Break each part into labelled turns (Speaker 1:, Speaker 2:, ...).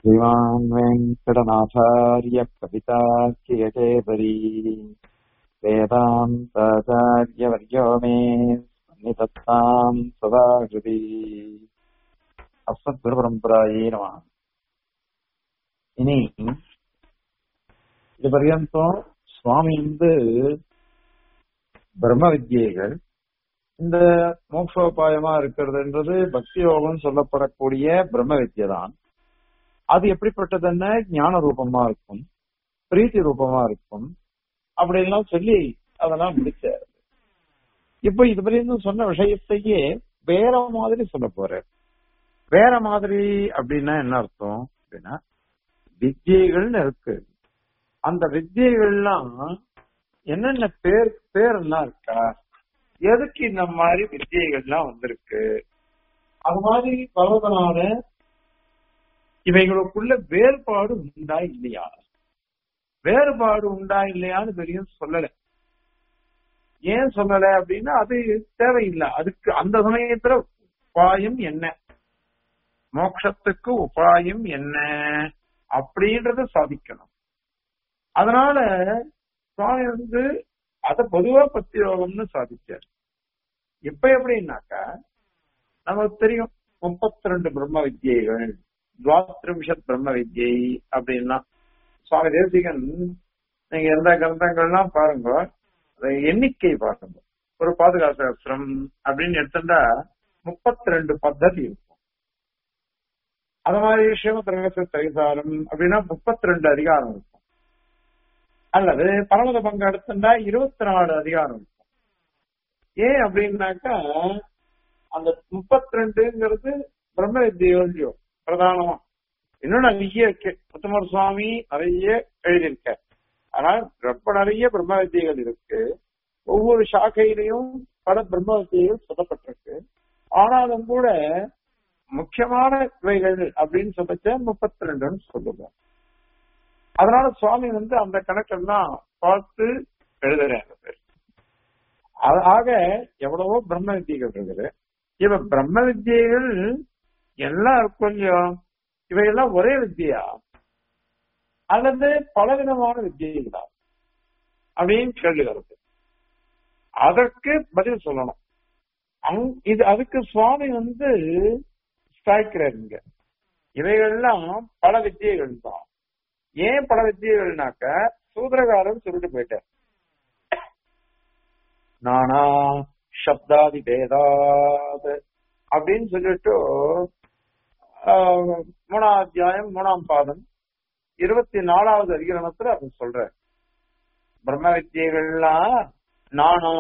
Speaker 1: श्रीमान् वेङ्कटनाथार्य कवितार्कियकेसरी वेदान्ताचार्यवर्यो मे सन्निधत्ताम् सदा हृदि அஸ்மத்குருபரம்பராயே நம இனி இது பர்யந்தம் சுவாமி வந்து பிரம்ம வித்யைகள் இந்த மோக்ஷோபாயமா இருக்கிறதுன்றது பக்தி யோகம் சொல்லப்படக்கூடிய பிரம்ம வித்யை தான் அது எப்படிப்பட்டதுன்னா ஞான ரூபமா இருக்கும் பிரீத்தி ரூபமா இருக்கும் அப்படின்லாம் சொல்லி அதெல்லாம் முடிச்சாரு இப்ப இது வரையும் சொன்ன விஷயத்தையே வேற மாதிரி சொல்ல போறாரு வேற மாதிரி அப்படின்னா என்ன அர்த்தம் அப்படின்னா வித்தியைகள்னு இருக்கு அந்த வித்தியைகள்லாம் என்னென்ன பேர் பேர் எல்லாம் இருக்கா எதுக்கு இந்த மாதிரி வித்தியைகள்லாம் வந்திருக்கு அது மாதிரி பலவதனால இவைகளுக்குள்ள வேறுபாடு உண்டா இல்லையா வேறுபாடு உண்டா இல்லையான்னு பெரிய சொல்லல ஏன் சொல்லல அப்படின்னா அது தேவையில்லை அதுக்கு அந்த சமயத்துல உபாயம் என்ன மோட்சத்துக்கு உபாயம் என்ன அப்படின்றத சாதிக்கணும் அதனால சுவாமி வந்து அத பொதுவா பக்தி யோகம்னு சாதிச்சார் இப்ப எப்படின்னாக்கா நமக்கு தெரியும் முப்பத்தி ரெண்டு பிரம்ம வித்யைகள் துவாத்ரிம்ஷத் பிரம்ம வித்யை அப்படின்னா சுவாமி தேசிகன் நீங்க எந்த கிரந்தங்கள்லாம் பாருங்க எண்ணிக்கை பாருங்க ஒரு பாதுகாசாஸ்திரம் அப்படின்னு எடுத்துட்டா முப்பத்தி ரெண்டு பத்ததி இருக்கும் அது மாதிரி ஸ்ரீமத் திரைசாரம் அப்படின்னா முப்பத்தி ரெண்டு அதிகாரம் இருக்கும் அல்லது பரமத பங்கு எடுத்துட்டா இருபத்தி நாலு அதிகாரம் இருக்கும் ஏன் அப்படின்னாக்கா அந்த முப்பத்தி ரெண்டுங்கிறது பிரம்ம வித்தியோ பிரதானமா இன்னும் நிறைய இருக்கு முத்தமர் சுவாமி நிறைய எழுதியிருக்க ஆனால் ரொம்ப நிறைய பிரம்ம வித்தியைகள் இருக்கு ஒவ்வொரு சாக்கையிலையும் பல பிரம்ம வித்தியைகள் சொல்லப்பட்டிருக்கு ஆனாலும் கூட முக்கியமான இவைகள் அப்படின்னு சொல்லச்ச முப்பத்தி ரெண்டுன்னு சொல்லுவோம் அதனால சுவாமி வந்து அந்த கணக்கெல்லாம் பார்த்து எழுதுறாரு ஆக எவ்வளவோ பிரம்ம வித்தியைகள் இருக்குது இவ பிரம்ம வித்தியைகள் எல்லாம் இருக்கும் இல்லையோ இவையெல்லாம் ஒரே வித்தியா அல்லது பலவிதமான வித்தியைகளா அப்படின்னு கேள்வி வருது அதற்கு பதில் சொல்லணும் இது அதுக்கு சுவாமி வந்து ஸ்டாய்க்கிறார் இங்க இவைகள்லாம் பல வித்தியைகள் தான் ஏன் பல வித்தியைகள்னாக்க சூத்திரகாரர் சொல்லிட்டு போயிட்டார் நானா சப்தாதி பேதாத் அப்படின்னு சொல்லிட்டு மூணாம் அத்தியாயம் மூணாம் பாதம் இருபத்தி நாலாவது அதிகரணத்துல அவர் சொல்ற பிரம்ம வித்தியைகள்லாம் நானா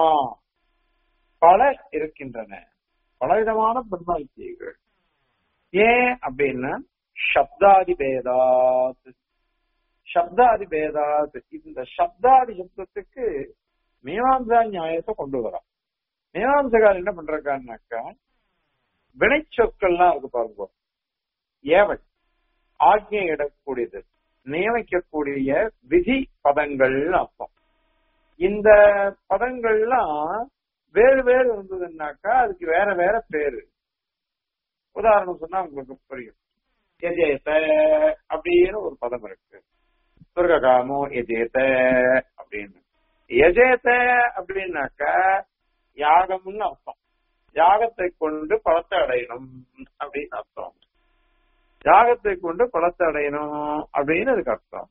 Speaker 1: பல இருக்கின்றன பலவிதமான பிரம்ம வித்தியைகள் ஏன் அப்படின்னா சப்தாதி பேதாத் சப்தாதி பேதாத் இந்த சப்தாதி சப்தத்துக்கு மீமாம்சா நியாயத்தை கொண்டு வரோம் மீமாம்சகார் என்ன பண்றாங்கன்னாக்கா வினைச்சொற்கள்லாம் இருக்கு பாருங்க ஏவல் ஆக்ஞை இடக்கூடியது நியமிக்கக்கூடிய விதி பதங்கள் அர்த்தம் இந்த பதங்கள்லாம் வேறு வேறு இருந்ததுன்னாக்கா அதுக்கு வேற வேற பேரு உதாரணம் சொன்னா உங்களுக்கு புரியும் எஜேத அப்படின்னு ஒரு பதம் இருக்கு துர்ககாமோ எஜேத அப்படின்னு எஜேத அப்படின்னாக்கா யாகம்னு அர்த்தம் யாகத்தை கொண்டு பழத்தை அடையணும் அப்படின்னு அர்த்தம் யாகத்தை கொண்டு பழத்தை அடையணும் அப்படின்னு அதுக்கு அர்த்தம்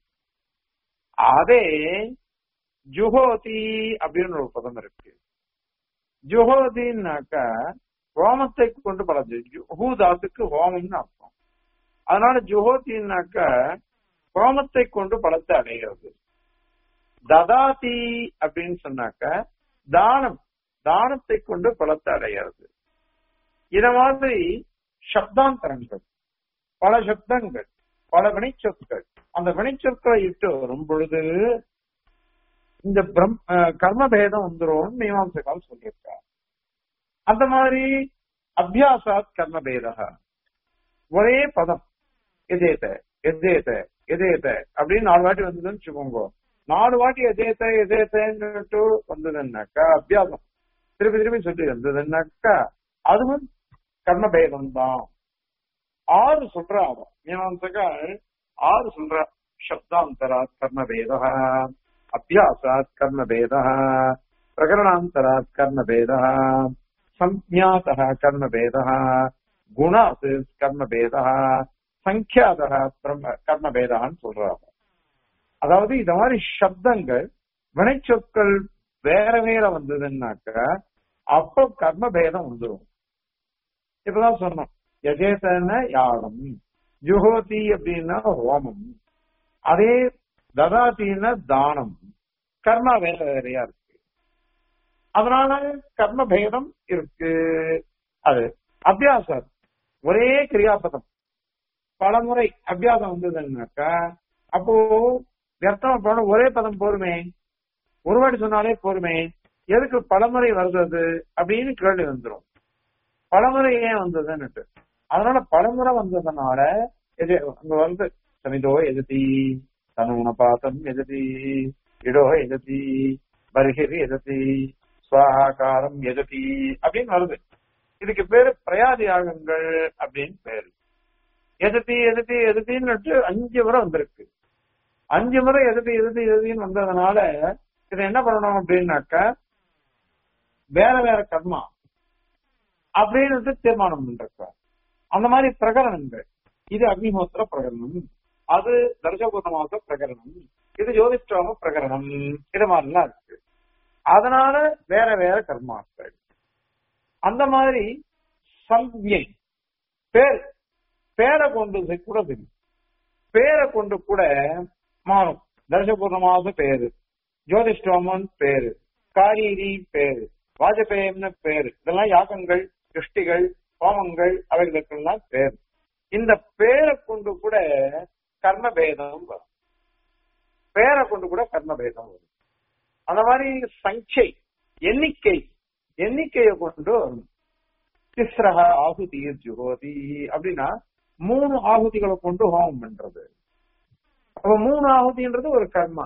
Speaker 1: அதே ஜுஹோதி அப்படின்னு ஒரு பதம் இருக்கு ஜுஹோதின்னாக்கா ஹோமத்தை கொண்டு பழத்து ஹூதாத்துக்கு ஹோமம்னு அர்த்தம் அதனால ஜுஹோத்தின்னாக்கா ஹோமத்தை கொண்டு பழத்தை அடைகிறது ததாதி அப்படின்னு சொன்னாக்க தானம் தானத்தை கொண்டு பலத்தை அடைகிறது இத மாதிரி சப்தாந்தரங்கள் பல சப்தங்கள் பல வினைச்சொற்கள் அந்த வினைச்சொற்களை இட்டு வரும் பொழுது இந்த பிரம் கர்மபேதம் வந்துரும் மீமாம்சகால் சொல்லியிருக்கார் அந்த மாதிரி அபியாசாத் கர்மபேதா ஒரே பதம் எதேத எதேத எதேத அப்படின்னு நாலு வாட்டி வந்ததுன்னு வச்சுக்கோங்க நாலு வாட்டி எதேத்த எதேத்தன்னுட்டு வந்ததுன்னாக்கா அபியாசம் திருப்பி திருப்பி சொல்லி வந்ததுன்னாக்கா அதுவும் கர்மபேதம் தான் ஆறு சொல்றா அவ மீமாம்சகால் ஆறு சொல்றா சப்தாந்தராத் கர்மபேத அபியாசாத் கர்மபேத பிரகரணாந்தராத் கர்மபேத சஞ்ஞாத கர்மபேத குணாத் கர்மபேத சங்கியாத பிரம்ம கர்மபேதான்னு சொல்றாங்க அதாவது இந்த மாதிரி சப்தங்கள் வினைச்சொற்கள் வேற வேற வந்ததுன்னாக்க அப்போ கர்மபேதம் வந்துடும் இப்பதான் சொன்னோம் யஜேதன யாகம் ஜுஹோதி அப்படின்னா ஹோமம் அதே ததாத்தின்னா தானம் கர்மா வேற வேறையா இருக்கு அதனால கர்ம பேதம் இருக்கு அது அபியாசம் ஒரே கிரியாபதம் பலமுறை அபியாசம் வந்ததுன்னாக்கா அப்போ வியர்த்தம் போன ஒரே பதம் போருமே ஒரு வாட்டி சொன்னாலே போருமே எதுக்கு பலமுறை வருது அப்படின்னு கேள்வி வந்துடும் பலமுறை ஏன் வந்ததுன்னுட்டு அதனால பலமுறை வந்ததுனால எது அங்க வந்து சமிதோ எதிர்த்தி தனுணபாத்தம் எதிர்த்தி இடோ எதிர்த்தி பர்ஹிர் எதிர்த்தி சுவாகாரம் எதிர்த்தி அப்படின்னு வருது இதுக்கு பேரு பிரயாதி யாகங்கள் அப்படின்னு பேரு எதிர்த்தி எதிர்த்தி எதிர்த்தின்னு அஞ்சு முறை வந்திருக்கு அஞ்சு முறை எதிர்த்து எதிர்த்து எதிர்த்தின்னு வந்ததுனால இதை என்ன பண்ணணும் அப்படின்னாக்க வேற வேற கர்மா அப்படின்னு தீர்மானம் பண்றார் அந்த மாதிரி பிரகரணங்கள் இது அக்னிஹோத்திர பிரகரணம் அது தர்சபூர்ணமாக பிரகரணம் இது ஜோதிஷ்டாம பிரகரணம் இது மாதிரிலாம் இருக்கு அதனால வேற வேற கர்மாக்கள் அந்த மாதிரி சம்யை பேர் பேரை கொண்டு கூட சரி பேரை கொண்டு கூட மாறும் தர்சபூர்ணமாக பேரு ஜோதிஷ்டோமன் பேரு காரீரி பேரு வாஜபேயம்னு பேரு இதெல்லாம் யாகங்கள் திருஷ்டிகள் ஹோமங்கள் அவைகளுக்கெல்லாம் பேர் இந்த பேரை கொண்டு கூட கர்மபேதம் வரும் பேரை கொண்டு கூட கர்மபேதம் வரும் அந்த மாதிரி சங்கை எண்ணிக்கை எண்ணிக்கையை கொண்டு வரும் திஸ்ரக ஆகுதி ஜுகோதி அப்படின்னா மூணு ஆகுதிகளை கொண்டு ஹோமம் பண்றது அப்ப மூணு ஆகுதின்றது ஒரு கர்மா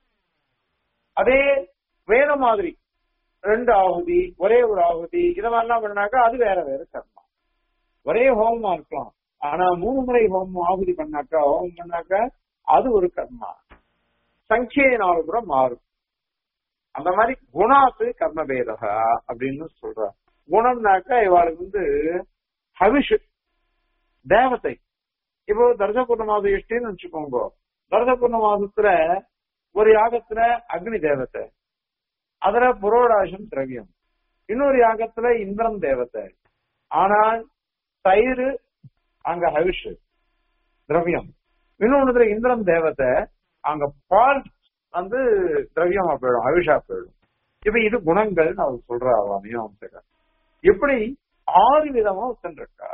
Speaker 1: அதே வேற மாதிரி ரெண்டு ஆகுதி ஒரே ஒரு ஆகுதி இத மாதிரிலாம் பண்ணாக்கா அது வேற வேற கர்மா ஒரே ஹோமமா இருக்கலாம் ஆனா மூணு முறை ஹோமம் ஆகுதி பண்ணாக்கா ஹோமம் பண்ணாக்கா அது ஒரு கர்மா சங்கியினால கூட மாறும் அந்த மாதிரி குணாத்து கர்மபேதகா அப்படின்னு சொல்ற குணம்னாக்கா இவாளுக்கு வந்து ஹவிஷ் தேவதை இப்போ தர்சபூர்ண மாதம் எஷ்டின்னு வச்சுக்கோங்க தர்சபூர்ண மாதத்துல ஒரு யாகத்துல அக்னி தேவத்தை அதுல புரோடாசம் திரவியம் இன்னொரு யாகத்துல இந்திரன் தேவத்தை ஆனால் தயிர் அங்க ஹவிஷ் திரவியம் இன்னொன்னுல இந்திரன் தேவத்தை அங்க பால் வந்து திரவியமா போயிடும் ஹவிஷா போயிடும் இப்ப இது குணங்கள்னு அவர் சொல்ற மீமாம்சகர் இப்படி ஆறு விதமா வச்சுருக்கா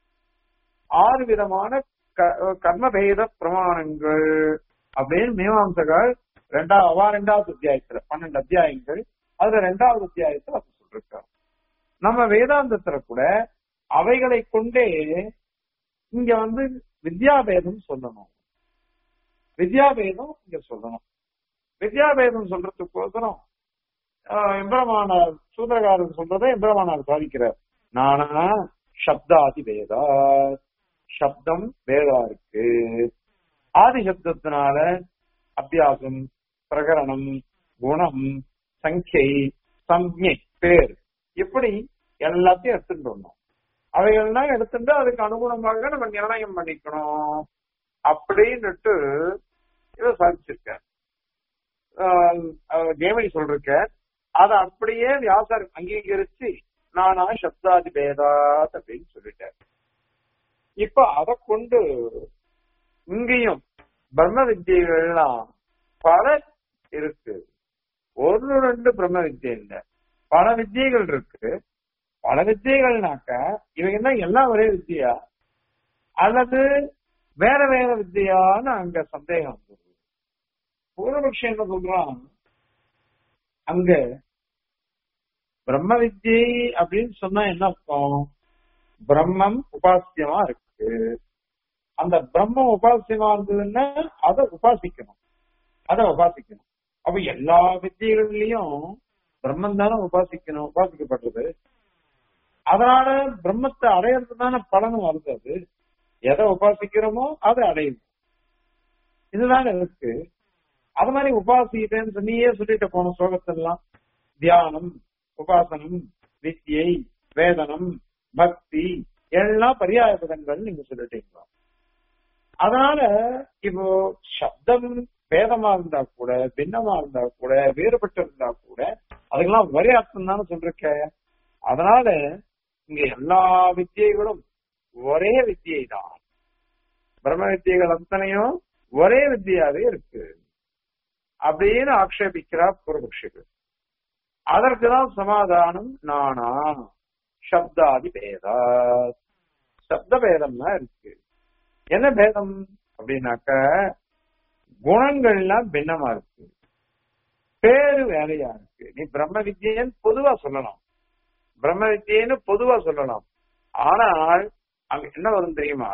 Speaker 1: ஆறு விதமான கர்மபேத பிரமாணங்கள் அப்படின்னு மீமாம்சகர் ரெண்டாவது அவா ரெண்டாவது அத்தியாயத்துல பன்னெண்டு அத்தியாயங்கள் அதுல ரெண்டாவது அத்தியாயத்துல அப்படி சொல்லிருக்காரு நம்ம வேதாந்தத்துல கூட அவைகளை கொண்டே இங்க வந்து வித்யாபேதம் சொல்லணும் வித்யாபேதம் இங்க சொல்லணும் வித்யாபேதம் சொல்றதுக்கோசரம் எம்பிரமானார் சூதரகாரர் சொல்றதை எம்பிரமானார் சாதிக்கிறார் நானா சப்தாதி வேதா சப்தம் வேதா இருக்கு ஆதி சப்தத்தினால அபியாசம் பிரகரணம் குணம் சங்கை சம்ஞை பேர் இப்படி எல்லாத்தையும் எடுத்துட்டு வந்தோம் அவைகள்லாம் எடுத்துட்டு அதுக்கு அனுகுணமாக நம்ம நிர்ணயம் பண்ணிக்கணும் அப்படின்னுட்டு இதை சாதிச்சிருக்க ஜெயமணி சொல்லிருக்க அதை அப்படியே வியாசர் அங்கீகரிச்சு நானா சப்தாதி பேதாத் அப்படின்னு சொல்லிட்டேன் இப்ப அதை கொண்டு இங்கேயும் பிரம்ம வித்தியைகள்லாம் பல இருக்கு ஒரு ரெண்டு பிரம்ம வித்தியை இல்ல பல வித்தியைகள் இருக்கு பல வித்தியைகள்னாக்க இவங்க எல்லாம் ஒரே வித்தியா அல்லது வேற வேற வித்தியான்னு அங்க சந்தேகம் வருது பூர்வபக்ஷம் என்ன சொல்றான் அங்க பிரம்ம வித்யை அப்படின்னு சொன்னா என்ன அர்த்தம் பிரம்மம் உபாசியமா இருக்கு அந்த பிரம்மம் உபாசியமா இருந்ததுன்னா அதை உபாசிக்கணும் அதை உபாசிக்கணும் அப்ப எல்லா வித்தியகள்லயும் பிரம்மன் தானே உபாசிக்கணும் உபாசிக்கப்படுறது அதனால பிரம்மத்தை அடையிறது தானே பலனும் வருது அது எதை உபாசிக்கிறோமோ அதை அடையும் இதுதான் இருக்கு அது மாதிரி உபாசிக்கிட்டேன்னு சொன்னியே சொல்லிட்டு போன ஸ்லோகத்தெல்லாம் தியானம் உபாசனம் வித்யை வேதனம் பக்தி எல்லாம் பரியாய பதங்கள் நீங்க சொல்லிட்டீங்க அதனால இப்போ சப்தம் வேதமா இருந்தா கூட பின்னமா இருந்தா கூட வேறுபட்டு இருந்தா கூட அதுக்கெல்லாம் ஒரே அர்த்தம் தானே சொல்லிருக்க அதனால இங்க எல்லா வித்தியைகளும் ஒரே வித்தியை தான் பிரம்ம வித்தியைகள் அத்தனையும் ஒரே வித்தியாவே இருக்கு அப்படின்னு ஆக்ஷேபிக்கிறார் பூர்வபக்ஷிகள் அதற்குதான் சமாதானம் நானா சப்தாதி பேதா சப்த பேதம் தான் இருக்கு என்ன பேதம் அப்படின்னாக்க குணங்கள்லாம் பின்னமா இருக்கு பேரு வேலையா இருக்கு நீ பிரம்ம வித்யன்னு பொதுவா சொல்லலாம் பிரம்ம வித்யன்னு பொதுவா சொல்லலாம் ஆனால் அங்க என்ன வரும் தெரியுமா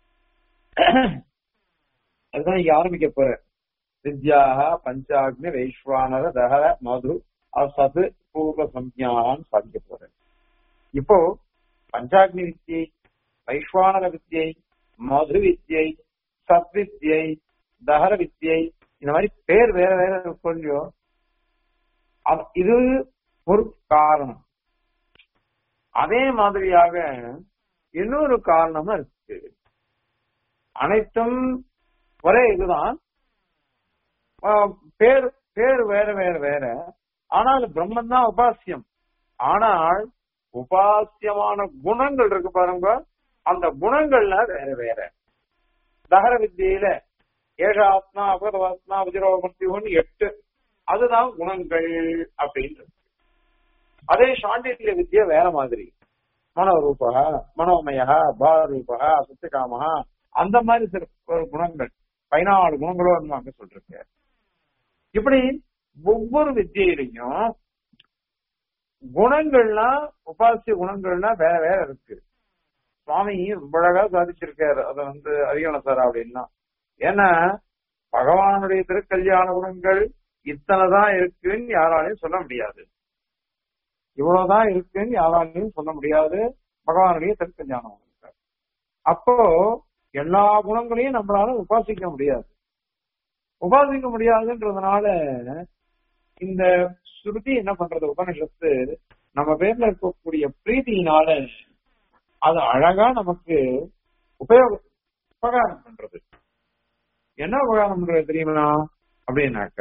Speaker 1: அதுதான் இங்க ஆரம்பிக்க போற வித்யாக பஞ்சாக்னி வைஸ்வானர தகர மது அசது பூர்வ சம்யான்னு சாதிக்க போற இப்போ பஞ்சாக்னி வித்யை வைஸ்வானர வித்யை மது வித்யை சத்வித்யை தகர வித்யை இந்த மாதிரி பேர் வேற வேற சொல்லியோ இது ஒரு காரணம் அதே மாதிரியாக இன்னொரு காரணமும் இருக்கு அனைத்தும் ஒரே இதுதான் பேர் பேர் வேற வேற வேற ஆனால் பிரம்மன் தான் உபாசியம் ஆனால் உபாசியமான குணங்கள் இருக்கு பாருங்க அந்த குணங்கள்ல வேற வேற தகர வித்தியில ஏழ ஆத்மா அபகதவாத்மா விஜரோமர்த்தியோன்னு எட்டு அதுதான் குணங்கள் அப்படின்னு அதே சாண்டில்ய வித்தியா வேற மாதிரி மனோரூபா மனோமயா பாரூபா சத்தியகாமஹா அந்த மாதிரி சில குணங்கள் பதினாலு குணங்களும் அங்க சொல்லிருக்க இப்படி ஒவ்வொரு வித்தியிலையும் குணங்கள்லாம் உபாசிய குணங்கள்லாம் வேற வேற இருக்கு சுவாமி ரொம்ப அழகா சாதிச்சிருக்காரு அத வந்து அதிகண சார் அப்படின்னா ஏன்னா பகவானுடைய திருக்கல்யாண குணங்கள் இத்தனைதான் இருக்குன்னு யாராலையும் சொல்ல முடியாது இவ்வளவுதான் இருக்குன்னு யாராலையும் சொல்ல முடியாது பகவானுடைய திருக்கல்யாண குணங்கள் அப்போ எல்லா குணங்களையும் நம்மளால உபாசிக்க முடியாது உபாசிக்க முடியாதுன்றதுனால இந்த ஸ்ருதி என்ன பண்றது உபனிஷத்து நம்ம பேர்ல இருக்கக்கூடிய பிரீதியினால அது அழகா நமக்கு உபயோக உபகாரம் பண்றது என்ன உபகாரம் பண்றது தெரியுமா அப்படின்னாக்க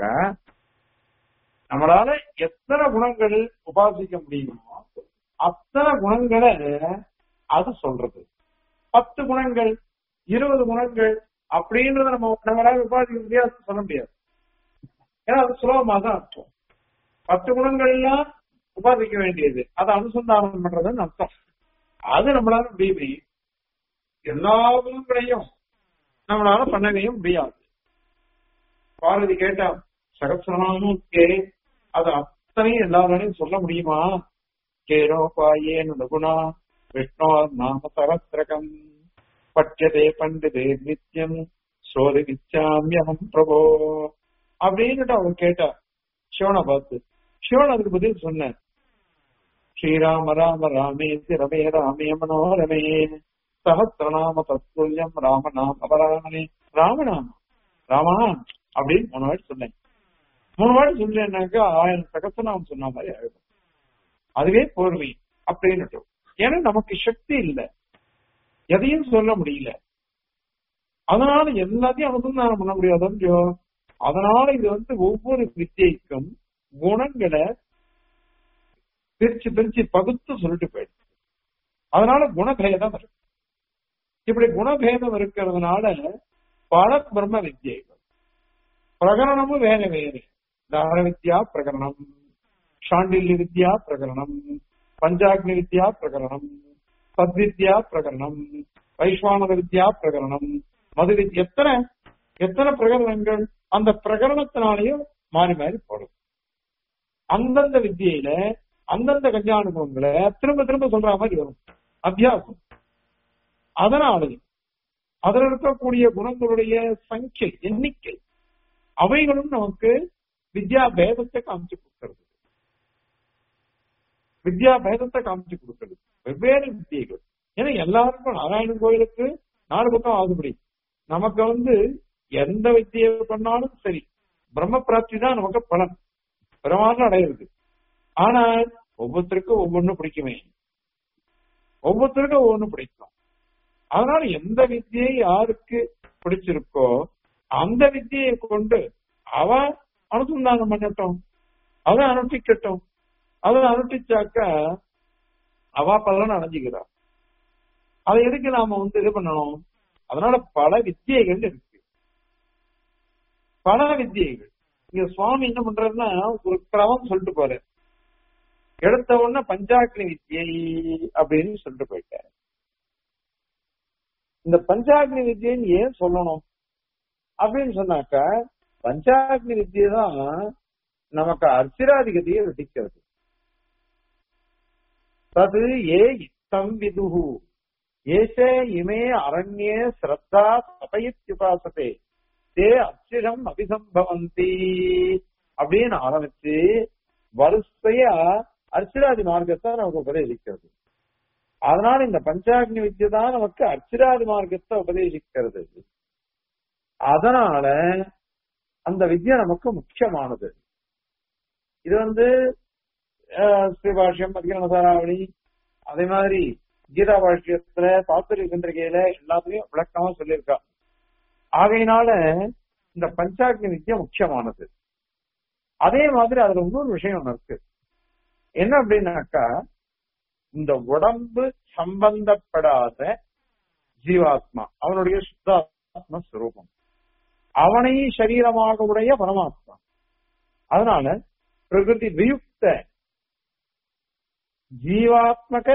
Speaker 1: நம்மளால எத்தனை குணங்கள் உபாசிக்க முடியுமோ அத்தனை குணங்களை அது சொல்றது பத்து குணங்கள் இருபது குணங்கள் அப்படின்றத நம்ம நம்மளால உபாசிக்க முடியாது சொல்ல முடியாது ஏன்னா அது சுலபமாக தான் அர்த்தம் பத்து குணங்கள்லாம் உபாசிக்க வேண்டியது அதை அனுசந்தானம் பண்றதுன்னு அர்த்தம் அது நம்மளால முடியுமே எல்லா குணங்களையும் நம்மளால பண்ணவே முடியாது பார்வதி கேட்டா சகசிரநாமும் கே அது அத்தனையும் எல்லாராலையும் சொல்ல முடியுமா கேரோபாயேன் குணா விஷ்ணோ நாம சகசிரகம் பட்யதே பண்டிதே நித்தியம் சோதி விச்சாமியம் பிரபோ அப்படின்னுட்டு அவர் கேட்டா சிவனை பார்த்து சிவன் அதுக்கு பதில் சொன்ன ஸ்ரீராம ராம ராமே ரமே ராமே மனோரமே சகசிரநாம தத்துல்யம் ராமநாம அபராமனே ராமநாம ராமா அப்படின்னு மூணு வாட்டி சொன்னேன் மூணு வாட்டி சொல்லேன்னாக்கா ஆயிரம் சகசிரநாமம் சொன்ன மாதிரி ஆயிடும் அதுவே போர்வை அப்படின்னு ஏன்னா நமக்கு சக்தி இல்லை எதையும் சொல்ல முடியல அதனால எல்லாத்தையும் அனுசந்தானம் பண்ண முடியாதோ அதனால இது வந்து ஒவ்வொரு வித்தியைக்கும் குணங்களை பிரிச்சு பிரிச்சு பகுத்து சொல்லிட்டு போயிடுச்சு அதனால குணபேதம் இருக்கு இப்படி குணபேதம் இருக்கிறதுனால பல பிரம்ம வித்தியைகள் பிரகரணமும் வேற வேறு தார வித்யா பிரகரணம் சாண்டில்ய வித்யா பிரகரணம் பஞ்சாக்னி வித்யா பிரகரணம் சத்வித்யா பிரகரணம் வைஸ்வானத வித்யா பிரகரணம் மது வித்யா எத்தனை எத்தனை பிரகரணங்கள் அந்த பிரகரணத்தினாலேயும் மாறி மாறி போடும் அந்தந்த வித்தியில அந்தந்த கல்யாணுபவங்களை திரும்ப திரும்ப சொல்ற மாதிரி வரும் அத்தியாசம் அதனாலே அதில் இருக்கக்கூடிய குணங்களுடைய சங்கியை எண்ணிக்கை அவைகளும் நமக்கு வித்யா பேதத்தை காமிச்சு கொடுக்கிறது வித்யா பேதத்தை காமிச்சு கொடுக்கிறது வெவ்வேறு வித்தியைகள் ஏன்னா எல்லாருக்கும் நாராயணன் கோயிலுக்கு நாலு பக்கம் ஆகுபடி நமக்கு வந்து எந்த வித்தியை பண்ணாலும் சரி பிரம்ம பிராப்தி தான் நமக்கு பலன் பிரமாணம் அடையிறது ஆனா ஒவ்வொருத்தருக்கும் ஒவ்வொன்னு பிடிக்குமே ஒவ்வொருத்தருக்கும் ஒவ்வொன்னு பிடிக்கும் அதனால எந்த வித்தியை யாருக்கு பிடிச்சிருக்கோ அந்த வித்தியை கொண்டு அவ அனுசந்தானம் பண்ணட்டும் அதை அனுஷ்டிக்கட்டும் அதை அனுஷ்டிச்சாக்க அவ பலன் அடைஞ்சுக்கிறா அதை எதுக்கு நாம வந்து இது பண்ணணும் அதனால பல வித்தியைகள் இருக்கு பல வித்தியைகள் இங்க சுவாமி என்ன பண்றாருன்னா ஒரு கிரமம் சொல்லிட்டு போறாரு எடுத்த உடனே பஞ்சாக்னி வித்தியை அப்படின்னு சொல்லிட்டு போயிட்டாரு இந்த பஞ்சாக்னி வித்தியன்னு ஏன் சொல்லணும் அப்படின்னு சொன்னாக்கா பஞ்சாக்னி வித்தியை தான் நமக்கு அர்ச்சிராதிகதியை விதிக்கிறது தது ஏ இத்தம் விதுகு ஏசே இமே அரண்யே ஸ்ரத்தா தபயித்யுபாசதே தே அச்சிரம் அபிசம்பவந்தி அப்படின்னு ஆரம்பிச்சு வரிசையா அர்ச்சிராதி மார்க்கத்தை நமக்கு உபதேசிக்கிறது அதனால இந்த பஞ்சாக்னி வித்யை தான் நமக்கு அர்ச்சிராதி மார்க்கத்தை உபதேசிக்கிறது அதனால அந்த வித்யா நமக்கு முக்கியமானது இது வந்து ஸ்ரீபாஷ்யம் அதிகரண சாராவளி அதே மாதிரி கீதா பாஷ்யத்துல தாத்துரிய சந்திரிகையில எல்லாத்துலயும் விளக்கமா சொல்லியிருக்கா ஆகையினால இந்த பஞ்சாக்னி வித்யா முக்கியமானது அதே மாதிரி அதுல இன்னொரு விஷயம் ஒண்ணு இருக்கு என்ன அப்படின்னாக்கா இந்த உடம்பு சம்பந்தப்படாத ஜீவாத்மா அவனுடைய சுத்தாத்ம ஸ்வரூபம் அவனை சரீரமாக உடைய பரமாத்மா அதனால பிரகிருதி வியுக்த ஜீவாத்மக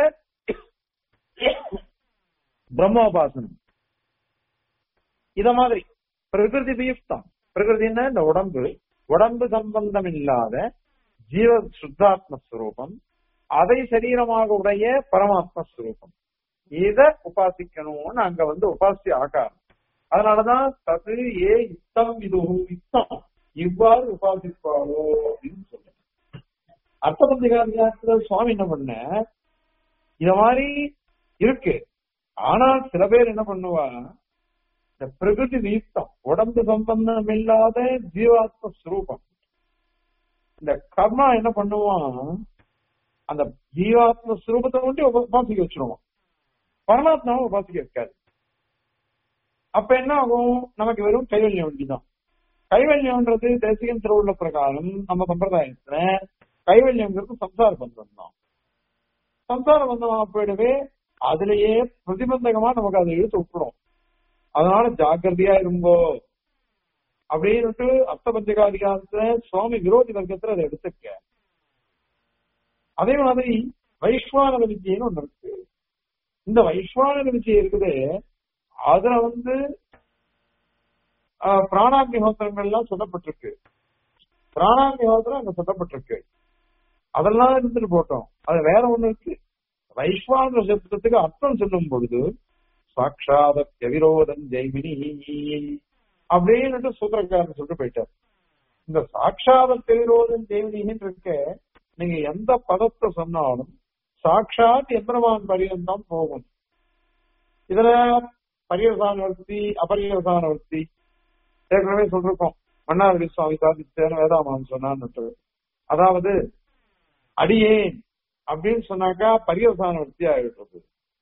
Speaker 1: பிரம்மோபாசனம் இத மாதிரி பிரகிருதி வியுக்தம் பிரகிருதின்னா இந்த உடம்பு உடம்பு சம்பந்தம் இல்லாத ஜீவ சுத்தாத்ம ஸ்வரூபம் அதை சரீரமாக உடைய பரமாத்ம ஸ்வரூபம் இத உபாசிக்கணும்னு அங்க வந்து உபாசி ஆகாரம் அதனாலதான் தது ஏ இத்தம் இது இத்தம் இவ்வாறு உபாசிப்பாரோ அப்படின்னு சொல்றேன் அர்த்தபந்திகாரத்துல சுவாமி என்ன பண்ண இத மாதிரி இருக்கு ஆனால் சில பேர் என்ன பண்ணுவா இந்த பிரகிருதி நியுக்தம் உடம்பு சம்பந்தம் இல்லாத ஜீவாத்ம ஸ்வரூபம் இந்த கர்மா என்ன பண்ணுவான் அந்த ஜீவாத்ம ஸ்வரூபத்தை மட்டும் உபாசிக்க வச்சிருவான் பரமாத்மாவை உபாசிக்க வைக்காது அப்ப என்ன ஆகும் நமக்கு வெறும் கைவல்யம் வண்டிதான் கைவல்யம்ன்றது தேசிகன் திருவுள்ள பிரகாரம் நம்ம சம்பிரதாயத்துல கைவல்யம்ங்கிறது சம்சார பந்தம் தான் சம்சார பந்தமா போயிடவே அதுலயே பிரதிபந்தகமா நமக்கு அதை இழுத்து விட்டுடும் அதனால ஜாக்கிரதையா இருங்கோ அப்படின்னுட்டு அர்த்தபஞ்சகாதிகாரத்துல சுவாமி விரோதி வர்க்கத்துல அதை எடுத்துக்க அதே மாதிரி வைஸ்வானத வித்தியன்னு ஒண்ணு இருக்கு இந்த வைஸ்வானத வித்தியை இருக்குது அதுல வந்து பிராணாக்னிஹோத்திரங்கள் எல்லாம் சொல்லப்பட்டிருக்கு பிராணாக்னிஹோத்திரம் அங்க சொல்லப்பட்டிருக்கு அதெல்லாம் இருந்துட்டு போட்டோம் அது வேற ஒண்ணு இருக்கு வைஸ்வான சப்தத்துக்கு அர்த்தம் சொல்லும் பொழுது சாட்சாத விரோதம் ஜெய்மினி அப்படின்னு சூத்திரக்காரன் சொல்லிட்டு போயிட்டார் இந்த சாட்சாத விரோதம் ஜெய்மினின்னு இருக்க நீங்க எந்த பதத்தை சொன்னாலும் சாட்சாத் எந்திரமான் பரியந்தம் போகும் இதுல பரியவசான வர்த்தி அபரியவசான வர்த்தி ஏற்கனவே சொல்லிருக்கோம் மன்னாரடி சுவாமி சாதித்தேன் வேதாமான் சொன்னான்னு அதாவது அடியேன் அப்படின்னு சொன்னாக்கா பரியவசான வர்த்தி ஆகிடுறது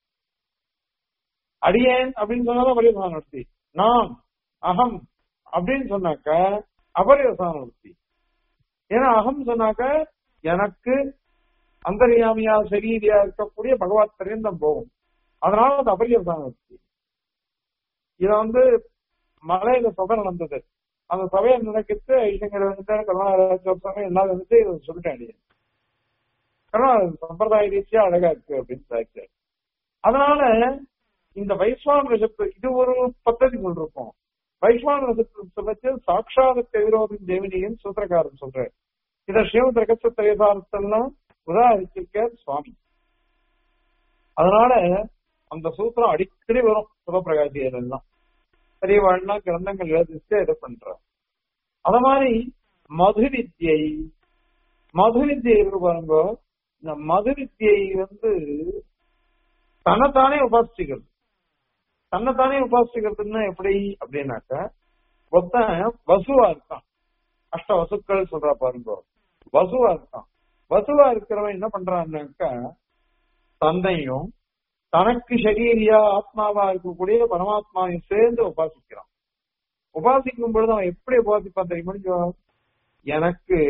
Speaker 1: அடியேன் அப்படின்னு சொன்னாதான் பரியவசான வர்த்தி நான் அகம் அப்படின்னு சொன்னாக்க அபரியவசான வர்த்தி ஏன்னா அகம் சொன்னாக்க எனக்கு அந்தரியாமியா சரீரியா இருக்கக்கூடிய பகவத் பரியந்தம் போகும் அதனால அது அபரியவசான வர்த்தி இத வந்து மலையில சபை நடந்தது அந்த சபையை நினைக்கிட்டு ஐசங்கர் வந்துட்டு கருணாராஜ் எல்லாரும் வந்துட்டு சொல்லிட்டேன் சம்பிரதாய ரீதியா அழகா இருக்கு அப்படின்னு சாய்ச்சாரு அதனால இந்த வைஸ்வான ரசத்து இது ஒரு பദ്ധதி கொண்டிருக்கோம் வைஸ்வான ரசத்து சொல்லச்சு சாட்சாத விரோதம் தேவினியின் சூத்திரக்காரன் சொல்றாரு இத ஸ்ரீமத் ரகச திரையதாரத்தெல்லாம் உதாரிச்சிருக்க சுவாமி அதனால அந்த சூத்திரம் அடிக்கடி வரும் சிவபிரகாசியர் எல்லாம் பெரியவாழ்லாம் கிரந்தங்கள் எழுதிச்சு இதை பண்ற அத மாதிரி மது வித்தியை மது வித்தியை இருக்கு பாருங்க இந்த மது வித்தியை வந்து தன்னைத்தானே உபாசிக்கிறது தன்னைத்தானே உபாசிக்கிறதுன்னா எப்படி அப்படின்னாக்க ஒருத்தன் வசுவா இருக்கான் அஷ்ட வசுக்கள் சொல்றா பாருங்க வசுவா இருக்கான் வசுவா இருக்கிறவன் என்ன பண்றான்னாக்கா தந்தையும் தனக்கு சரீரியா ஆத்மாவா இருக்கக்கூடிய பரமாத்மாவையும் சேர்ந்து உபாசிக்கிறான் உபாசிக்கும் பொழுது அவன் எப்படி உபாசிப்பான் தெரியுமா எனக்கு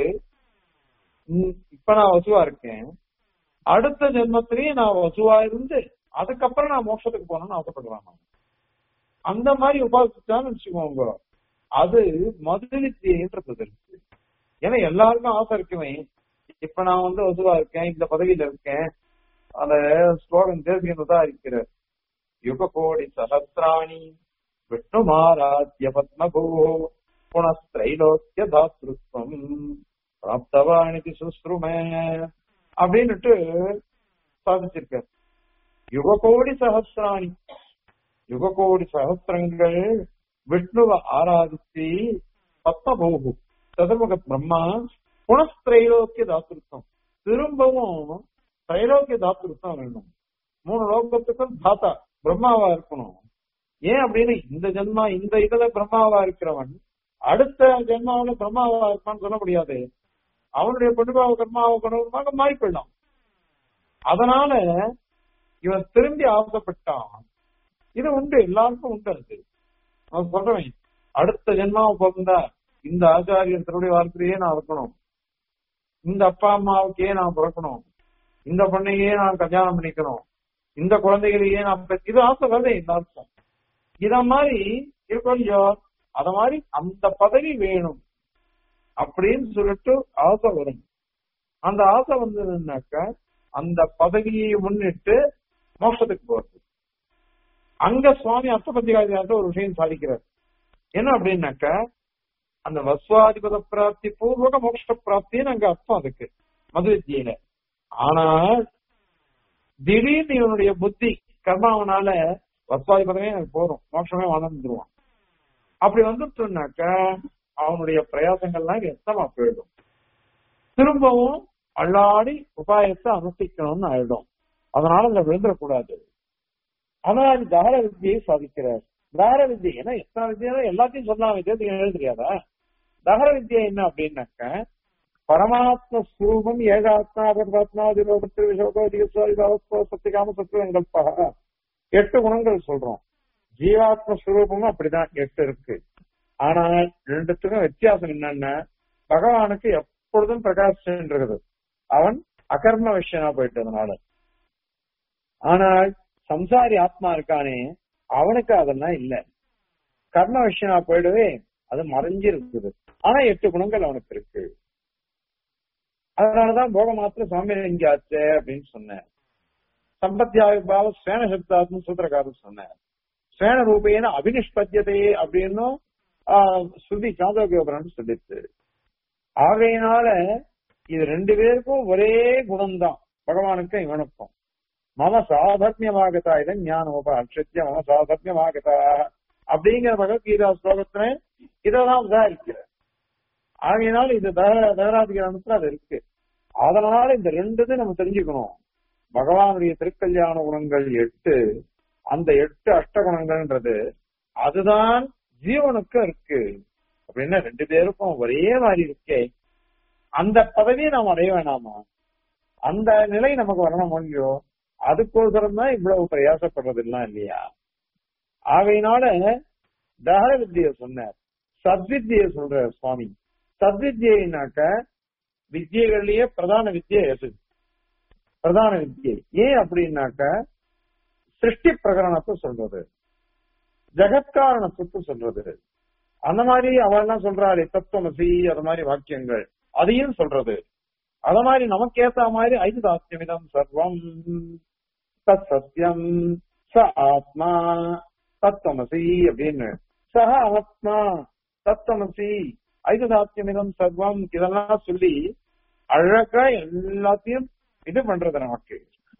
Speaker 1: ம், இப்ப நான் வசுவா இருக்கேன் அடுத்த ஜென்மத்திலேயே நான் வசுவா இருந்து அதுக்கப்புறம் நான் மோட்சத்துக்கு போகணும்னு ஆசைப்படுறான் நான். அந்த மாதிரி உபாசிச்சான்னு வச்சுக்கோங்க அது மதுவித்தியன்றது இருக்கு ஏன்னா எல்லாருக்கும் ஆசை இருக்குமே இப்ப நான் வந்து வசுவா இருக்கேன் இந்த பதவியில இருக்கேன் அந்த ஸ்லோகன் தேசியதான் இருக்கிறார் யுக கோடி சஹசிராணி விஷ்ணுமாராத்ய பத்மபூ புனஸ்திரைலோக்கிய தாத்ருத்வம் பிராப்தவாணிக்கு சுஸ்ருமே அப்படின்னுட்டு சாதிச்சிருக்கார் யுக கோடி சஹசிராணி யுக கோடி சஹசிரங்கள் விஷ்ணுவை ஆராதித்து பத்மபூகு சதுர்முக பிரம்மா புனஸ்திரைலோக்கிய தாத்ருத்தம் திரும்பவும் திரைலோக்கிய தாத்ருத்தம் வேணும் மூணு லோகத்துக்கும் தாத்தா பிரம்மாவா இருக்கணும் ஏன் அப்படின்னு இந்த ஜென்மா இந்த இதுல பிரம்மாவா இருக்கிறவன் அடுத்த ஜென்மாவில பிரம்மாவா இருப்பான்னு சொல்ல முடியாது அவனுடைய பொண்ணுபாவ கர்மாவ கணவனுமாக மாறி போயிடலாம் அதனால இவன் திரும்பி ஆசைப்பட்டான் இது உண்டு எல்லாருக்கும் உண்டு அது நான் சொல்றேன் அடுத்த ஜென்மாவை பிறந்தா இந்த ஆச்சாரியர் திருடைய வார்த்தையே நான் இருக்கணும் இந்த அப்பா அம்மாவுக்கே நான் பிறக்கணும் இந்த பொண்ணையே நான் கல்யாணம் பண்ணிக்கணும் இந்த குழந்தைகளையே நான் பெ- இது ஆசை வருது எல்லாருக்கும் இத மாதிரி இருக்கும் இல்லையோ அத மாதிரி அந்த பதவி வேணும் அப்படின்னு சொல்லிட்டு ஆசை வரும் அந்த ஆசை வந்ததுன்னாக்க அந்த பதவியை முன்னிட்டு மோட்சத்துக்கு போறது அங்க சுவாமி அர்த்தபத்திகாரியார்ட்ட ஒரு விஷயம் சாதிக்கிறார் என்ன அப்படின்னாக்க அந்த வஸ்வாதிபத பிராப்தி பூர்வக மோட்ச பிராப்தின்னு அங்க அர்த்தம் அதுக்கு மது வித்தியில ஆனால் திடீர்னு இவனுடைய புத்தி கர்மாவனால வஸ்வாதிபதமே எனக்கு போதும் மோட்சமே வாழ்ந்துருவான் அப்படி வந்துட்டுனாக்க அவனுடைய பிரயாசங்கள்லாம் எத்தமா போயிடும் திரும்பவும் அல்லாடி உபாயத்தை அனுஷ்டிக்கணும்னு ஆயிடும் அதனால அதுல விழுந்துடக்கூடாது ஆனால் தார வித்தியை சாதிக்கிறார் தார வித்தியை ஏன்னா எத்தனை வித்தியா எல்லாத்தையும் சொல்லலாம் வித்தியத்துக்கு எழுத தெரியாதா தகர வித்தியை என்ன அப்படின்னாக்க பரமாத்ம ஸ்வரூபம் ஏகாத்மா பரமாத்மா திரோபத்திர விஷோகோ திகஸ்வரிதாவஸ்தோ சத்தியகாம சத்துவங்கள்பா எட்டு குணங்கள் சொல்றோம் ஜீவாத்ம ஸ்வரூபமும் அப்படிதான் எட்டு இருக்கு ஆனால் ரெண்டுத்துக்கும் வித்தியாசம் என்னன்னா பகவானுக்கு எப்பொழுதும் பிரகாசம் இருக்குது அவன் அகர்ம விஷயமா போயிட்டதுனால ஆனால் சம்சாரி ஆத்மா இருக்கானே அவனுக்கு அதெல்லாம் இல்ல கர்ம விஷயமா போயிடவே அது மறைஞ்சு இருக்குது ஆனா எட்டு குணங்கள் அவனுக்கு இருக்கு அதனாலதான் போக மாத்திர சுவாமி இங்க ஆச்சு அப்படின்னு சொன்னேன் சம்பத்தியாவிபாவ ஸ்வேன சப்தாத்ம சூத்திரக்காரர் சொன்னார் ஸ்வேன ரூபேன அபினிஷ்பத்தியதே அப்படின்னும் ஆஹ், ஸ்ருதி சாந்தோக்கியோபுரம் சொல்லிச்சு ஆகையினால இது ரெண்டு பேருக்கும் ஒரே குணம்தான் பகவானுக்கும் இவனுக்கும் மம சாதர்மியமாகதா இதை ஞானோப அக்ஷத்திய மம சாதர்மியமாகதா அப்படிங்கிற பகவத்கீதா ஸ்லோகத்துல இதெல்லாம் உதாரிக்கிற ஆகையினால இது தக- தகராதிகரணத்துல அது இருக்கு அதனால இந்த ரெண்டு இது நம்ம தெரிஞ்சுக்கணும் பகவானுடைய திருக்கல்யாண குணங்கள் எட்டு அந்த எட்டு அஷ்டகுணங்கள்ன்றது அதுதான் ஜீவனுக்கு இருக்கு அப்படின்னா ரெண்டு பேருக்கும் ஒரே மாதிரி இருக்கே அந்த பதவியை நாம் அடைய வேணாமா அந்த நிலை நமக்கு வரணும் இல்லையோ அதுக்கோசரம் தான் இவ்வளவு பிரயாசப்படுறது எல்லாம் இல்லையா ஆகையினால தகர வித்தியை சொன்னார் சத்வித்தியை சொல்ற சுவாமி சத்வித்தியினாக்க வித்தியைகள்லயே பிரதான வித்தியை எது பிரதான வித்தியை ஏன் அப்படின்னாக்க சிருஷ்டி பிரகரணத்தை சொல்றது ஜெகத்காரணத்துக்கு சொல்றது அந்த மாதிரி அவெல்லாம் சொல்றாளே தத்துவமசி அது மாதிரி வாக்கியங்கள் அதையும் சொல்றது அத மாதிரி நமக்கு ஏத்த மாதிரி ஐந்து தாத்தியமிதம் சர்வம் தத் சத்தியம் ச ஆத்மா தத்துவமசி அப்படின்னு சக ஆத்மா தத்துவமசி ஐந்து தாத்தியமிதம் சர்வம் இதெல்லாம் சொல்லி அழகா எல்லாத்தையும் இது பண்றது நமக்கு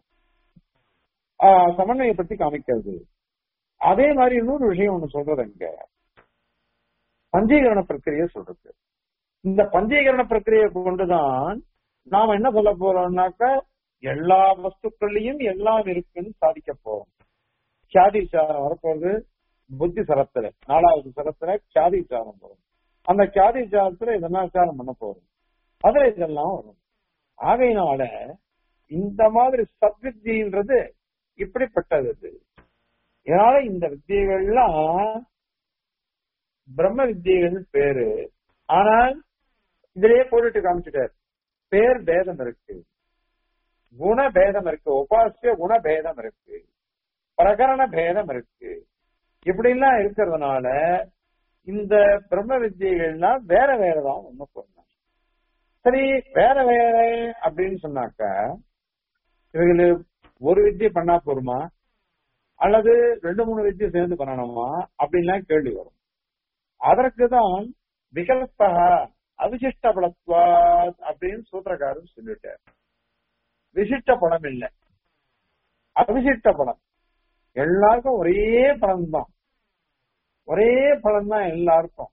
Speaker 1: ஆஹ் சமன்வயப்படுத்தி காமிக்கிறது அதே மாதிரி இன்னொரு விஷயம் ஒண்ணு சொல்றது இங்க பஞ்சீகரண பிரக்கிரியை சொல்றது இந்த பஞ்சீகரண பிரக்கிரியை கொண்டுதான் நாம என்ன சொல்ல போறோம்னாக்க எல்லா வஸ்துக்கள்லயும் எல்லாம் இருக்குன்னு சாதிக்க போறோம் கியாதி சாரம் வரப்போறது புத்தி சரத்துல நாலாவது சரத்துல கியாதி சாரம் வரும் அந்த கியாதி சாரத்துல இதெல்லாம் சாரம் பண்ண போறோம் அதுல இதெல்லாம் வரும் ஆகையினால இந்த மாதிரி சத்வித்தின்றது இப்படிப்பட்டது இது. இதனால இந்த வித்தியைகள்லாம் பிரம்ம வித்தியைகள் பேரு ஆனால் இதுலயே போட்டுட்டு காமிச்சிட்டார் பேர் பேதம் இருக்கு குண பேதம் இருக்கு உபாசிய குண பேதம் இருக்கு பிரகரண பேதம் இருக்கு இப்படி எல்லாம் இருக்கிறதுனால இந்த பிரம்ம வித்தியைகள்லாம் வேற வேறதான் ஒண்ணு போடணும் சரி வேற வேற அப்படின்னு சொன்னாக்க இவங்களு ஒரு வித்தியை பண்ணா போருமா அல்லது ரெண்டு மூணு வித்தியை சேர்ந்து பண்ணணுமா அப்படின்லாம் கேள்வி வரும் அதற்கு தான் விகல்ப அவிசிஷ்ட பலத்வாத் அப்படின்னு சூத்திரக்காரர் சொல்லிட்டார் விசிஷ்ட படம் இல்லை அவிசிஷ்ட படம் எல்லாருக்கும் ஒரே பலன் தான் ஒரே பலன் தான் எல்லாருக்கும்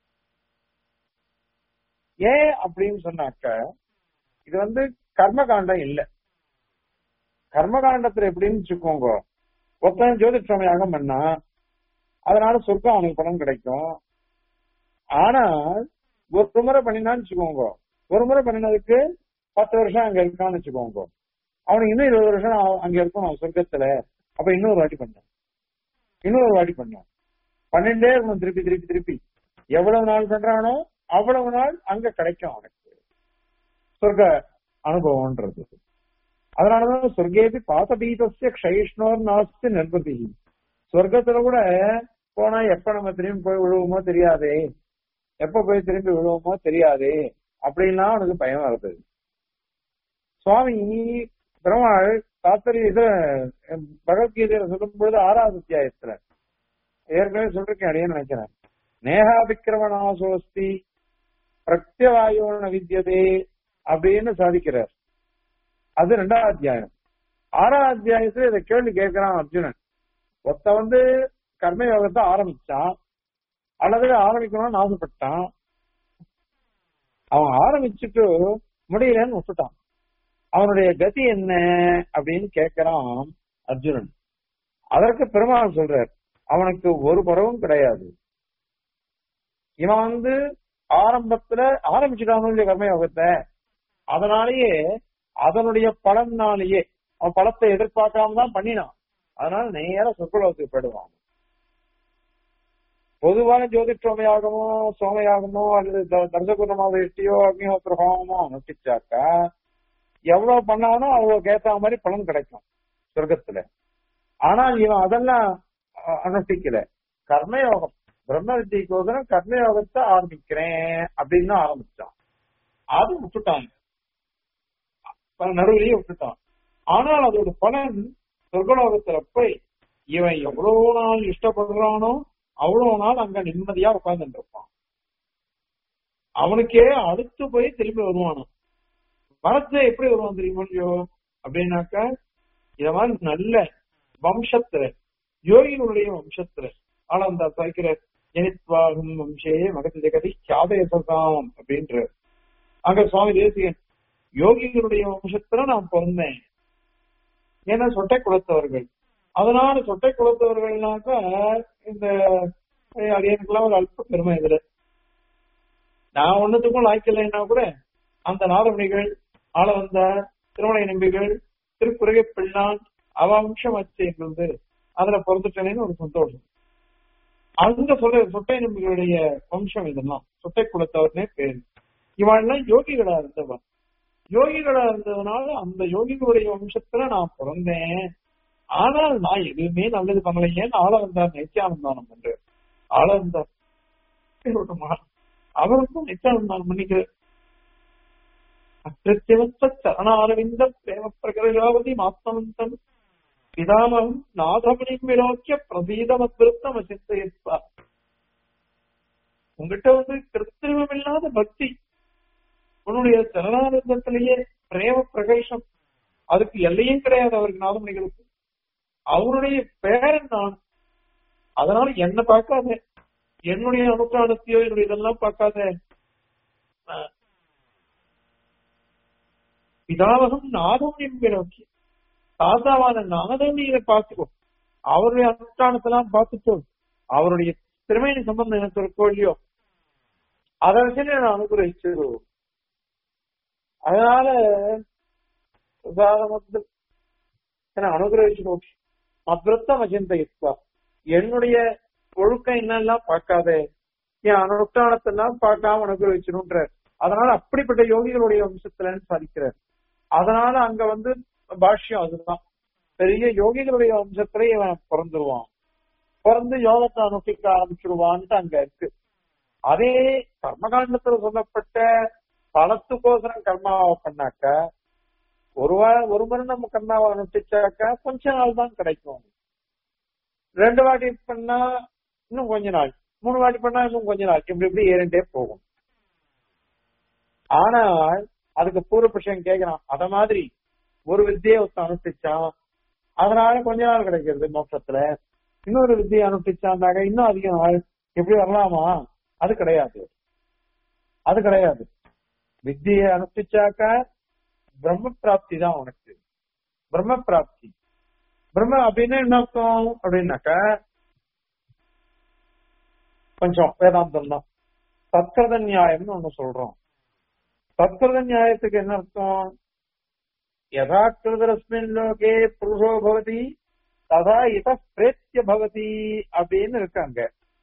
Speaker 1: ஏன் அப்படின்னு சொன்னாக்க இது வந்து கர்மகாண்டம் இல்ல கர்மகாண்டத்துல எப்படின்னு வச்சுக்கோங்க ஒருத்தன் ஜோதிஷம் யாகம் பண்ணா அதனால சொர்க்கம் அவனுக்கு பலன் கிடைக்கும் ஆனால் ஒரு முறை பண்ணினான்னு வச்சுக்கோங்க ஒரு முறை பண்ணினதுக்கு பத்து வருஷம் அங்க இருக்கான்னு வச்சுக்கோங்க அவனுக்கு இன்னும் இருபது வருஷம் அவ- அங்க இருக்கணும் சொர்க்கத்துல அப்ப இன்னொரு வாட்டி பண்ண இன்னொரு வாட்டி பண்ண பன்னெண்டே இருக்கணும் திருப்பி திருப்பி திருப்பி எவ்வளவு நாள் பண்றானோ அவ்வளவு நாள் அங்க கிடைக்கும் அவனுக்கு சொர்க்க அனுபவம்ன்றது அதனாலதான் சொர்க்கேபி பாசபீதஸ்ய க்ஷயிஷ்ணோர் நாஸ்தி நிர்பதி சொர்க்கத்துல கூட போனா எப்ப நம்ம திரும்பி போய் விழுவோமோ தெரியாதே எப்ப போய் திரும்பி விழுவோமோ தெரியாதே அப்படின்லாம் அவனுக்கு பயம் வருது சுவாமி பெருமாள் தாத்தரி இதுல அஹ், பகவத்கீதையில சொல்லும் பொழுது ஆறாவது அத்தியாயத்துல ஏற்கனவே சொல்றேன் அடையே நினைக்கிறேன் நேகாபிக்கிரமணாசோஸ்தி பிரத்யவாயோன வித்தியதே அப்படின்னு சாதிக்கிறார் அது ரெண்டாவது அத்தியாயம் ஆறாவது அத்தியாயத்துல இதை கேள்வி கேட்கிறான் அர்ஜுனன் ஒருத்த வந்து கர்மயோகத்தை ஆரம்பிச்சான் அல்லது ஆரம்பிக்கணும்னு ஆசைப்பட்டான் அவன் ஆரம்பிச்சுட்டு முடியலன்னு விட்டுட்டான் அவனுடைய கதி என்ன அப்படின்னு கேட்கிறான் அர்ஜுனன் அதற்கு பெருமாள் சொல்றார் அவனுக்கு ஒரு பருவம் கிடையாது இவன் வந்து ஆரம்பத்துல ஆரம்பிச்சுட்டானோ இல்லையா கர்மயோகத்தை அதனாலேயே அதனுடைய பலனாலேயே அவன் பலத்தை எதிர்பார்க்காம தான் பண்ணினான் அதனால நேர சொற்குலத்துக்கு போயிடுவான் பொதுவான ஜோதிஷோமயாகமோ சோமயாகமோ அல்லது த- தர்சகுணமாக இஷ்டியோ அக்னிஹோத்திர ஹோமமோ அனுஷ்டிச்சாக்கா எவ்வளவு பண்ணானோ அவ்வளவுக்கு ஏத்த மாதிரி பலன் கிடைக்கும் சொர்க்கத்துல ஆனால் இவன் அதெல்லாம் அ- அனுஷ்டிக்கல கர்மயோகம் பிரம்ம வித்தியக்கோசரம் கர்மயோகத்தை ஆரம்பிக்கிறேன் அப்படின்னு தான் ஆரம்பிச்சான் அது விட்டுட்டாங்க நடுவிலேயே விட்டுட்டான் ஆனால் அதோட பலன் சொர்க்கலோகத்துல போய் இவன் எவ்வளவு நாள் இஷ்டப்படுறானோ அவ்வளவு நாள் அங்க நிம்மதியா உட்கார்ந்துட்டு இருப்பான் அவனுக்கே அடுத்து போய் திரும்பி வருவானாம் மனசு எப்படி வருவான் தெரியுமா அப்படின்னாக்கா இத மாதிரி நல்ல வம்சத்துல யோகிகளுடைய வம்சத்துல ஆனா அந்த சாய்க்கிற ஜனித்வாகும் வம்சே மகத்து ஜெகதி சாதயசதாம் அப்படின்ற அங்க சுவாமி தேசிகன் யோகிகளுடைய வம்சத்துல நான் பிறந்தேன் ஏன்னா சொட்டை குலத்தவர்கள் அதனால சொட்டை குலத்தவர்கள்னாக்கா இந்த அஹ், அது எனக்குலாம் ஒரு அல்ப பெருமை இதுல நான் ஒண்ணுத்துக்கும் லாய்க்கலைன்னா கூட அந்த நாதமணிகள் ஆளவந்தார் திருமணை நம்பிகள் திருக்குறகை பிள்ளான் அவ வம்சம் வச்சு எங்களுக்கு அதுல பிறந்துட்டேனேன்னு ஒரு சந்தோஷம் அங்க சொல்ற சொட்டை நம்பிகளுடைய வம்சம் இதெல்லாம் சொட்டை குலத்தவர்னே பேரு இவெல்லாம் யோகிகளா இருந்தவன் யோகிகளா இருந்ததுனால அந்த யோகிகளுடைய வம்சத்துல நான் பிறந்தேன் ஆனால் நான் எதுவுமே நல்லது பண்ணலையேன்னு ஆள வந்தார் நித்தியானந்தானம் என்று ஆள வந்தார் இருக்கட்டுமா? அவருக்கும் நித்தியானந்தானம் பண்ணிக்கிற அக்கிருத்தியவத்த சரணாரவிந்த பிரேம பிரகரஜாவதி மாத்மவந்தம் பிதாமகம் நாதமணிம் விலோக்கிய பிரதீதமத்ருத்தம் அசித்தயிப்பா உங்ககிட்ட வந்து கிருத்திரிமம் இல்லாத பக்தி உன்னுடைய சரணானந்தத்திலேயே பிரேம பிரகேஷம் அதுக்கு எல்லையும் கிடையாது அவருக்கு நாதமணிகளுக்கு அவருடைய பேரன் நான் அதனால என்ன பார்க்காத என்னுடைய அனுஷ்டானத்தையோ என்னுடைய இதெல்லாம் பார்க்காத அஹ், பிதாவகம் நாதம் என்கிறோக்கி தாத்தாவான நாதம் நீங்க பார்த்துக்கோ அவருடைய அனுஷ்டானத்தெல்லாம் பார்த்துட்டு அவருடைய திருமணி சம்பந்தம் எனக்கு இருக்கோ இல்லையோ அதை வச்சு நான் அனுகிரகிச்சிருவோம் அதனால உதாரணத்து என்ன அனுகிரகிச்சிருவோம் அபிரத்தம் அஜிந்தயித்வா என்னுடைய ஒழுக்கம் என்னெல்லாம் பார்க்காத என் அனுஷ்டானத்தெல்லாம் பார்க்காம அனுகிரகிச்சிருன்ற அதனால அப்படிப்பட்ட யோகிகளுடைய வம்சத்துலன்னு சாதிக்கிறார் அதனால அங்க வந்து பாஷ்யம் அதுதான் பெரிய யோகிகளுடைய வம்சத்திலே இவன் பிறந்துருவான் பிறந்து யோகத்தை அனுஷ்டிக்க ஆரம்பிச்சிருவான்ட்டு அங்க இருக்கு அதே கர்மகாண்டத்துல சொல்லப்பட்ட பலத்துக்கோசரம் கர்மாவை பண்ணாக்க ஒரு வா- ஒரு முறை நம்ம கர்மாவை அனுஷ்டிச்சாக்க கொஞ்ச நாள் தான் கிடைக்கும் ரெண்டு வாட்டி பண்ணா இன்னும் கொஞ்ச நாள் மூணு வாட்டி பண்ணா இன்னும் கொஞ்ச நாள் இப்படி இப்படி ஏறிண்டே போகும் ஆனால் அதுக்கு பூர்வபட்சம் கேட்கிறான் அத மாதிரி ஒரு வித்தியை ஒருத்தன் அனுஷ்டிச்சான் அதனால கொஞ்ச நாள் கிடைக்கிறது மோட்சத்துல இன்னொரு வித்தியை அனுஷ்டிச்சாண்டாக இன்னும் அதிக நாள் எப்படி வரலாமா அது கிடையாது அது கிடையாது வித்தியை அனுஷ்டிச்சாக்க பிரம்ம பிராப்தி தான் உனக்கு பிரம்ம பிராப்தி பிரம்ம அப்படின்னு என்ன அர்த்தம் அப்படின்னாக்க கொஞ்சம் வேதாந்தம் தான் தத்கிருத நியாயம்னு ஒண்ணு சொல்றோம் தத்கிருத நியாயத்துக்கு என்ன அர்த்தம் யதா கிருதரஸ்மின் லோகே புருஷோ பவதி ததா இத பிரேத்திய பவதி அப்படின்னு இருக்காங்க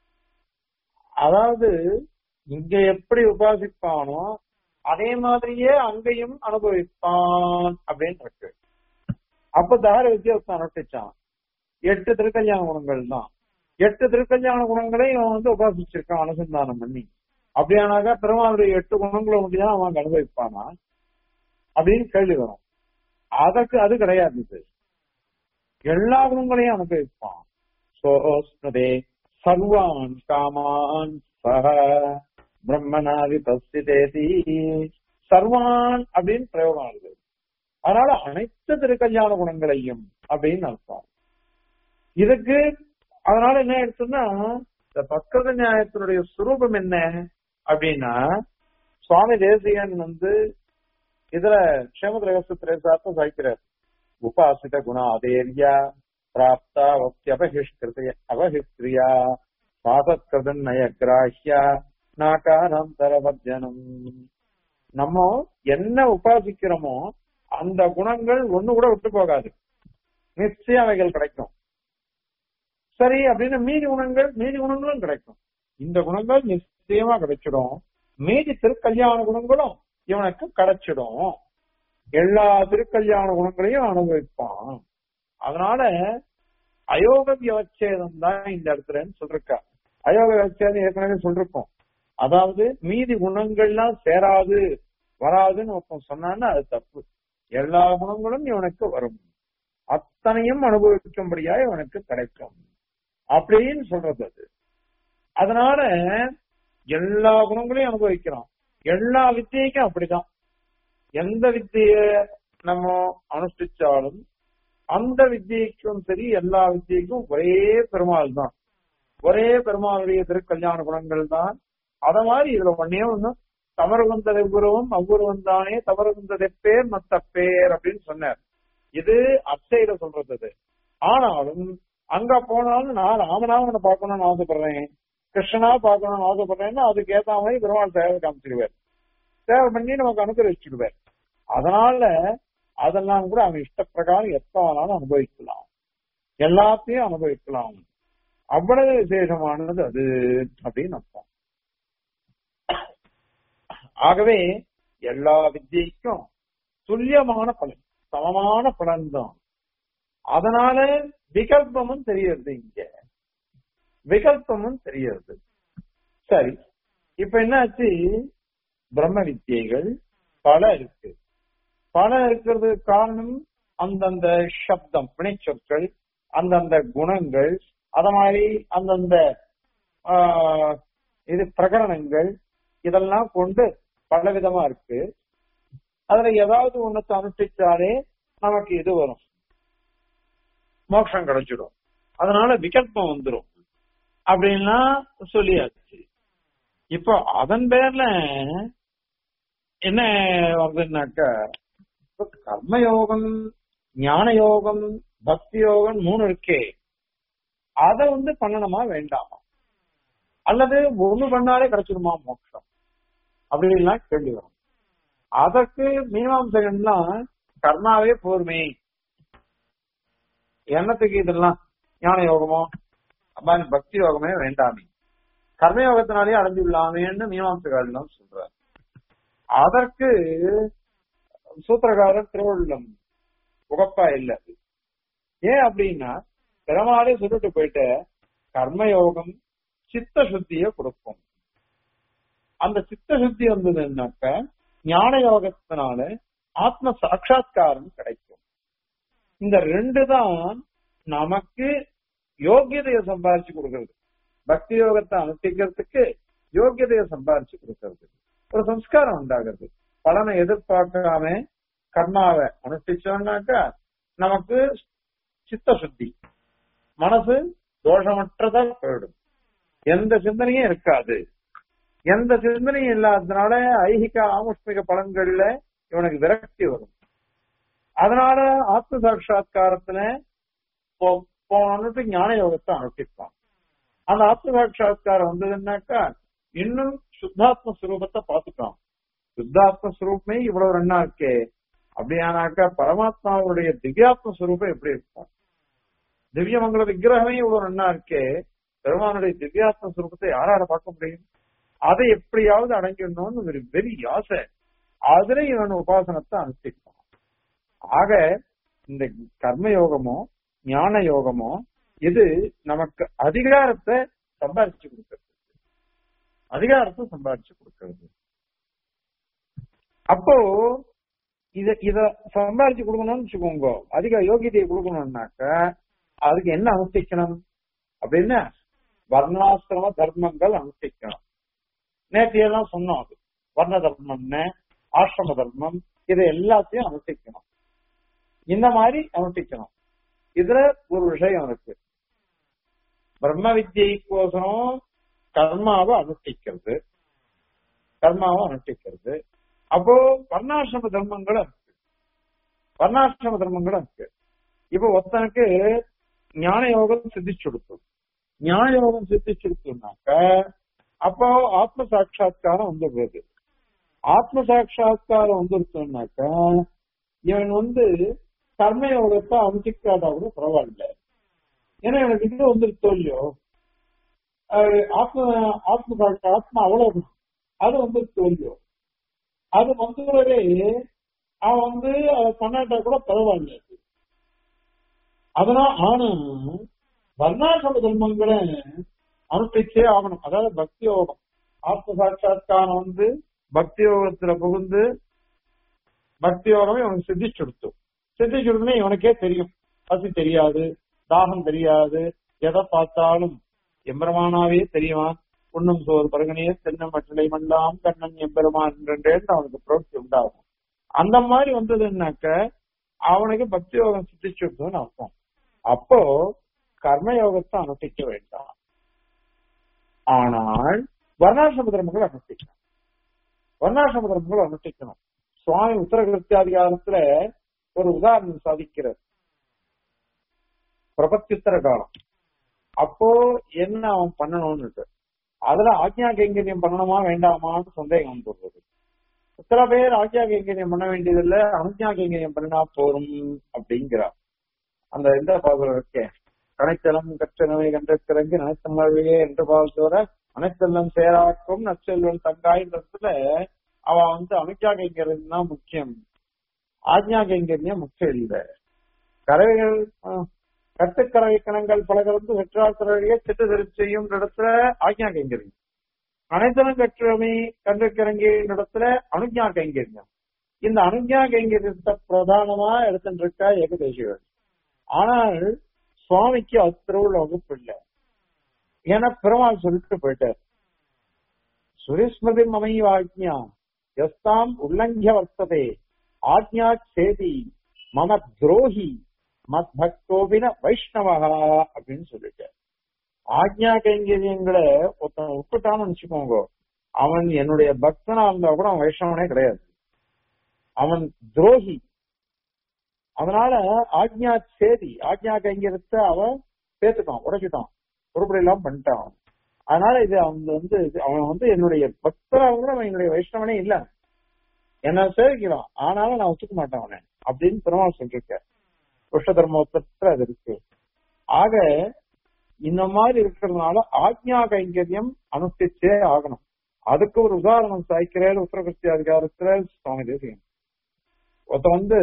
Speaker 1: அதாவது இங்க எப்படி உபாசிப்பானோ அதே மாதிரியே அங்கேயும் அனுபவிப்பான் அப்படின்னு இருக்கு அப்ப தார வித்தியாசம் அனுஷ்டிச்சான் எட்டு திருக்கல்யாண குணங்கள் தான் எட்டு திருக்கல்யாண குணங்களை அவன் வந்து உபாசிச்சிருக்கான் அனுசந்தானம் பண்ணி அப்படியானாக்கா பெருமாளுடைய எட்டு குணங்களை மட்டும்தான் அவன் அங்க அனுபவிப்பானா அப்படின்னு கேள்வி வரும் அதற்கு அது கிடையாது இது எல்லா குணங்களையும் அனுபவிப்பான் சோஸ்மதே சர்வான் காமான் சக பிரம்மனாதி தஸ்திதேதி சர்வான் அப்படின்னு பிரயோகம் ஆகுது அதனால அனைத்து திருக்கல்யாண குணங்களையும் அப்படின்னு அர்த்தம் இதுக்கு அதனால என்ன எடுத்தோம்னா இந்த பக்கத நியாயத்தினுடைய சுரூபம் என்ன அப்படின்னா சுவாமி தேசிகன் வந்து இதுல க்ஷேம ரகசியத்திலே சார்த்த சாய்க்கிறார் உபாசித குண அதேரியா பிராப்தா வத்தியபகிஷ்கிருத அபகிஷ்கிரியா பாசத்கிருதன் நயக்கிராஹ்யா நாகானந்தரவர்ஜனம் நம்ம என்ன உபாசிக்கிறோமோ அந்த குணங்கள் ஒண்ணு கூட விட்டு போகாது நிச்சயம் அவைகள் கிடைக்கும் சரி அப்படின்னு மீதி குணங்கள் மீதி குணங்களும் கிடைக்கும் இந்த குணங்கள் நிச்சயமா கிடைச்சிடும் மீதி திருக்கல்யாண குணங்களும் இவனுக்கு கிடைச்சிடும் எல்லா திருக்கல்யாண குணங்களையும் அனுபவிப்பான் அதனால அயோக வியவச்சேதம் தான் இந்த இடத்துலன்னு சொல்லிருக்கா அயோக வியவச்சேதம் ஏற்கனவே சொல்லிருக்கோம் அதாவது மீதி குணங்கள்லாம் சேராது வராதுன்னு ஒருத்தன் சொன்னான்னா அது தப்பு எல்லா குணங்களும் இவனுக்கு வரும் அத்தனையும் அனுபவிக்கும்படியா இவனுக்கு கிடைக்கும் அப்படின்னு சொல்றது அது அதனால எல்லா குணங்களையும் அனுபவிக்கிறோம் எல்லா வித்தியைக்கும் அப்படிதான் எந்த வித்திய நம்ம அனுஷ்டிச்சாலும் அந்த வித்தியைக்கும் சரி எல்லா வித்தியைக்கும் ஒரே பெருமாள் தான் ஒரே பெருமாளுடைய திருக்கல்யாண குணங்கள் தான் அத மாதிரி இதுல ஒன்னே ஒண்ணு தவறு வந்ததை உருவம் அவ்வுருவம் தானே தவறு வந்ததை பேர் மத்த பேர் அப்படின்னு சொன்னார் இது அச்சையில சொல்றது அது. ஆனாலும் அங்க போனாலும் நான் ராமநாமனை பார்க்கணும்னு ஆசைப்படுறேன் கிருஷ்ணனா பார்க்கணும்னு ஆசைப்படுறேன்னா அதுக்கு ஏத்த மாதிரி பெருமாள் சேவை காமிச்சிடுவார் சேவை பண்ணி நமக்கு அனுகிரகிச்சிடுவார் அதனால அதெல்லாம் கூட அவன் இஷ்ட பிரகாரம் எப்ப வேணாலும் அனுபவிக்கலாம் எல்லாத்தையும் அனுபவிக்கலாம் அவ்வளவு விசேஷமானது அது அப்படின்னு அர்த்தம் ஆகவே எல்லா வித்தியைக்கும் துல்லியமான பலன் சமமான பலன் தான் அதனால விகல்பமும் தெரியறது இங்க விகல்பமும் தெரியறது சரி இப்ப என்னாச்சு பிரம்ம வித்தியைகள் பல இருக்கு பல இருக்கிறது காரணம் அந்தந்த சப்தம் வினைச்சொற்கள் அந்தந்த குணங்கள் அத மாதிரி அந்தந்த ஆஹ், இது பிரகரணங்கள் இதெல்லாம் கொண்டு பல விதமா இருக்கு அதுல ஏதாவது ஒண்ணு அனுஷ்டிச்சாலே நமக்கு இது வரும் மோட்சம் கிடைச்சிடும் அதனால விகல்பம் வந்துரும் அப்படின்னா சொல்லியாச்சு இப்போ அதன் பேர்ல என்ன வருதுன்னாக்கா இப்ப கர்மயோகம் ஞான யோகம் பக்தி யோகம் மூணு இருக்கே அதை வந்து பண்ணணுமா வேண்டாமா அல்லது ஒண்ணு பண்ணாலே கிடைச்சிருமா மோட்சம் அப்படின்லாம் கேள்வி வரும் அதற்கு மீமாம்சகன்லாம் கர்மாவே போர்மே என்னத்துக்கு இதெல்லாம் ஞான யோகமோ அப்ப பக்தி யோகமே வேண்டாமே கர்மயோகத்தினாலே அடைஞ்சு விடலாமேன்னு மீமாம்சகாரெல்லாம் சொல்றார் அதற்கு சூத்திரகாரர் திருவள்ளுவம் உகப்பா இல்ல அது. ஏன் அப்படின்னா பெருமாளே சொல்லிட்டு போயிட்டு கர்மயோகம் சித்த சுத்திய கொடுக்கும் அந்த சித்த சுத்தி வந்ததுன்னாக்க ஞான யோகத்தினால ஆத்ம சாட்சா்காரம் கிடைக்கும் இந்த ரெண்டு தான் நமக்கு யோகியதையை சம்பாரிச்சு கொடுக்கிறது பக்தி யோகத்தை அனுஷ்டிக்கிறதுக்கு யோகியதையை சம்பாரிச்சு கொடுக்கிறது ஒரு சம்ஸ்காரம் உண்டாகிறது பலனை எதிர்பார்க்காம கர்மாவை அனுஷ்டிச்சோம்னாக்கா நமக்கு சித்த சுத்தி மனசு தோஷமற்றதா போயிடும் எந்த சிந்தனையும் இருக்காது எந்த சிந்தனையும் இல்லாததுனால ஐகிக ஆமுஷ்மிக பலன்கள்ல இவனுக்கு விரக்தி வரும் அதனால ஆத்ம சாட்சா்காரத்துல போ- போனோன்னுட்டு ஞான யோகத்தை அனுஷ்டிப்பான் அந்த ஆத்ம சாட்சா்காரம் வந்ததுன்னாக்கா இன்னும் சுத்தாத்ம ஸ்வரூபத்தை பார்த்துக்கலாம் சுத்தாத்ம ஸ்வரூபமே இவ்வளவு ரெண்டா இருக்கே அப்படியானாக்கா பரமாத்மாவுடைய திவ்யாத்ம ஸ்வரூபம் எப்படி இருக்கும் திவ்யமங்கல விக்கிரகமே இவ்வளவு ரெண்டா இருக்கே பெருமானுடைய திவ்யாத்ம ஸ்வரூபத்தை யாரால பார்க்க முடியும் அதை எப்படியாவது அடங்கிடணும்னு ஒரு பெரிய ஆசை அதுல இவன் உபாசனத்தை அனுஷ்டிப்பான் ஆக இந்த கர்மயோகமோ ஞான யோகமோ இது நமக்கு அதிகாரத்தை சம்பாரிச்சு கொடுக்கிறது அதிகாரத்தை சம்பாரிச்சு கொடுக்கிறது அப்போ இத இத சம்பாரிச்சு கொடுக்கணும்னு வச்சுக்கோங்க அதிக யோகியதையை கொடுக்கணும்னாக்க அதுக்கு என்ன அனுஷ்டிக்கணும் அப்படின்னா வர்ணாசிரம தர்மங்கள் அனுஷ்டிக்கணும் நேற்றையெல்லாம் சொன்னோம் அது வர்ண தர்மம்னு ஆசிரம தர்மம் இது எல்லாத்தையும் அனுஷ்டிக்கணும் இந்த மாதிரி அனுஷ்டிக்கணும் இதுல ஒரு விஷயம் இருக்கு பிரம்ம வித்யைக்கோசரம் கர்மாவை அனுஷ்டிக்கிறது கர்மாவை அனுஷ்டிக்கிறது அப்போ வர்ணாசிரம தர்மங்களும் இருக்கு வர்ணாசிரம தர்மங்களும் இருக்கு இப்போ ஒருத்தனுக்கு ஞான யோகம் சித்திச்சு கொடுக்கும் ஞான யோகம் சித்திச்சு கொடுத்தோம்னாக்க அப்போ ஆத்ம சாட்சா்காரம் வந்துடுறது ஆத்ம சாட்சா்காரம் வந்துருச்சோம்னாக்க இவன் வந்து கர்ம யோகத்தை அனுஷ்டிக்காட்டா கூட பரவாயில்ல ஏன்னா எனக்கு இது வந்துருச்சோ இல்லையோ அஹ் ஆத்ம ஆத்ம சாட்சி ஆத்மா அவ்வளவு அது வந்துருச்சோ இல்லையோ அது வந்தவரே அவன் வந்து அதை பண்ணாட்டா கூட பரவாயில்ல அதனால் ஆனா வர்ணாசிரம தர்மங்களை அனுஷ்டிச்சே ஆகணும் அதாவது பக்தி யோகம் ஆத்ம சாட்சா்காரம் வந்து பக்தி யோகத்துல புகுந்து பக்தி யோகம் இவனுக்கு சித்திச்சுடுத்து சித்திச்சுடுத்துனா இவனுக்கே தெரியும் பசி தெரியாது தாகம் தெரியாது எதை பார்த்தாலும் எம்பெருமானாவே தெரியுமான் உண்ணும் சோறு பருகனே தென்னம் மற்றலை மண்டாம் கண்ணன் எம்பெருமான் என்றேன்னு அவனுக்கு பிரவர்த்தி உண்டாகும் அந்த மாதிரி வந்ததுன்னாக்க அவனுக்கு பக்தி யோகம் சித்திச்சுடுத்துன்னு அர்த்தம் அப்போ கர்மயோகத்தை அனுஷ்டிக்க வேண்டாம் ஆனால் வர்ணாசிரம தர்மங்கள் அனுஷ்டிக்கணும் வர்ணாசிரம தர்மங்கள் அனுஷ்டிக்கணும் சுவாமி உத்தரகிருத்தியாதிகாரத்துல ஒரு உதாரணம் சாதிக்கிறார் பிரபத்தியுத்தர காலம் அப்போ என்ன அவன் பண்ணணும்னு அதுல ஆக்ஞா கைங்கரியம் பண்ணணுமா வேண்டாமான்னு சந்தேகம் வந்துடுறது சில பேர் ஆக்ஞா கைங்கரியம் பண்ண வேண்டியதில்லை அனுஜா கைங்கரியம் பண்ணினா போரும் அப்படிங்கிறார் அந்த எந்த பாகுரம் இருக்கே கனைத்தலம் கற்றனவை கண்டிருக்கிறங்கு நினைத்தமிழையே என்று பார்த்தோர அனைத்தெல்லாம் சேராக்கும் நற்செல்வன் தங்காயின்றதுல அவ வந்து அனுஜா கைங்கரியம் தான் முக்கியம் ஆக்ஞா கைங்கரியம் முக்கியம் இல்லை கறவைகள் கட்டுக்கறவை கணங்கள் பல கலந்து வெற்றாத்திரையே சிட்டு திருச்சி செய்யும் இடத்துல ஆக்ஞா கைங்கரியம் அனைத்தனம் கற்றமை கண்டிருக்கிறங்க இடத்துல அனுஜா கைங்கரியம் இந்த அனுஜா கைங்கரியத்தை பிரதானமா எடுத்துட்டு இருக்கா ஏகதேசிகள் ஆனால் சுவாமிக்கு அத்திரவுள்ள வகுப்பு இல்லை ஏன்னா பெருமாள் சொல்லிட்டு போயிட்டார் சுரிஸ்மிருதி மமை ஆக்ஞா எஸ்தாம் உல்லங்கிய வர்த்ததே ஆக்ஞா சேதி மம துரோகி மத் பக்தோபின வைஷ்ணவா அப்படின்னு சொல்லிட்டார் ஆக்ஞா கைங்கரியங்களை ஒருத்தன் விட்டுட்டான்னு வச்சுக்கோங்க அவன் என்னுடைய பக்தனா இருந்தா கூட அவன் வைஷ்ணவனே கிடையாது அவன் துரோகி அதனால ஆக்ஞா சேதி ஆக்ஞா கைங்கரியத்தை அவன் பேத்துட்டான் உடைச்சிட்டான் உருப்படி எல்லாம் பண்ணிட்டான் அதனால இது அவங்க வந்து இது- அவன் வந்து என்னுடைய பக்தரா கூட அவன் என்னுடைய வைஷ்ணவனே இல்ல என்ன சேவிக்கிறான் ஆனாலும் நான் ஒத்துக்க மாட்டேன் அவனை அப்படின்னு பெருமாள் சொல்லிருக்க புருஷ தர்மத்துல அது இருக்கு ஆக இந்த மாதிரி இருக்கிறதுனால ஆக்ஞா கைங்கரியம் அனுஷ்டிச்சே ஆகணும் அதுக்கு ஒரு உதாரணம் சாய்க்கிறார் உத்தரகிருஷ்டி அதிகாரத்துல சுவாமி தேசியம் ஒருத்த வந்து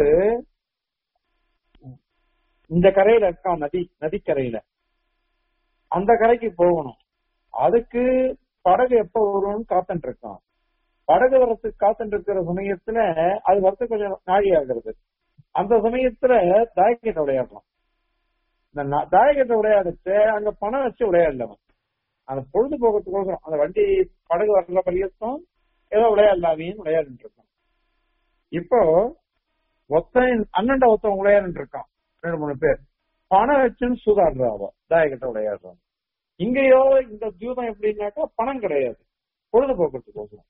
Speaker 1: இந்த கரையில இருக்கான் நதி நதிக்கரையில அந்த கரைக்கு போகணும் அதுக்கு படகு எப்ப வரும்னு காத்துட்டு இருக்கான் படகு வரத்துக்கு காத்துட்டு இருக்கிற சமயத்துல அது வரத்து கொஞ்சம் நாழி ஆகிறது அந்த சமயத்துல தாயக்கத்தை விளையாடலாம் இந்த நா- தாயக்கத்தை விளையாடுச்சு அங்க பணம் வச்சு விளையாடல அவன் அந்த பொழுதுபோக்கத்துக்கோசரம் அந்த வண்டி படகு வரல பள்ளியத்தும் ஏதோ விளையாடலாமேன்னு விளையாடிட்டு இருக்கான் இப்போ ஒத்தன் அண்ணன்ட ஒருத்தன் விளையாடிட்டு இருக்கான் ரெண்டு மூணு பேர் பணம் வச்சுன்னு சூதாடுறா அவ தாயக்கத்தை விளையாடுறான் இங்கேயோ இந்த ஜூதம் எப்படின்னாக்கா பணம் கிடையாது பொழுதுபோக்குறதுக்கோசரம்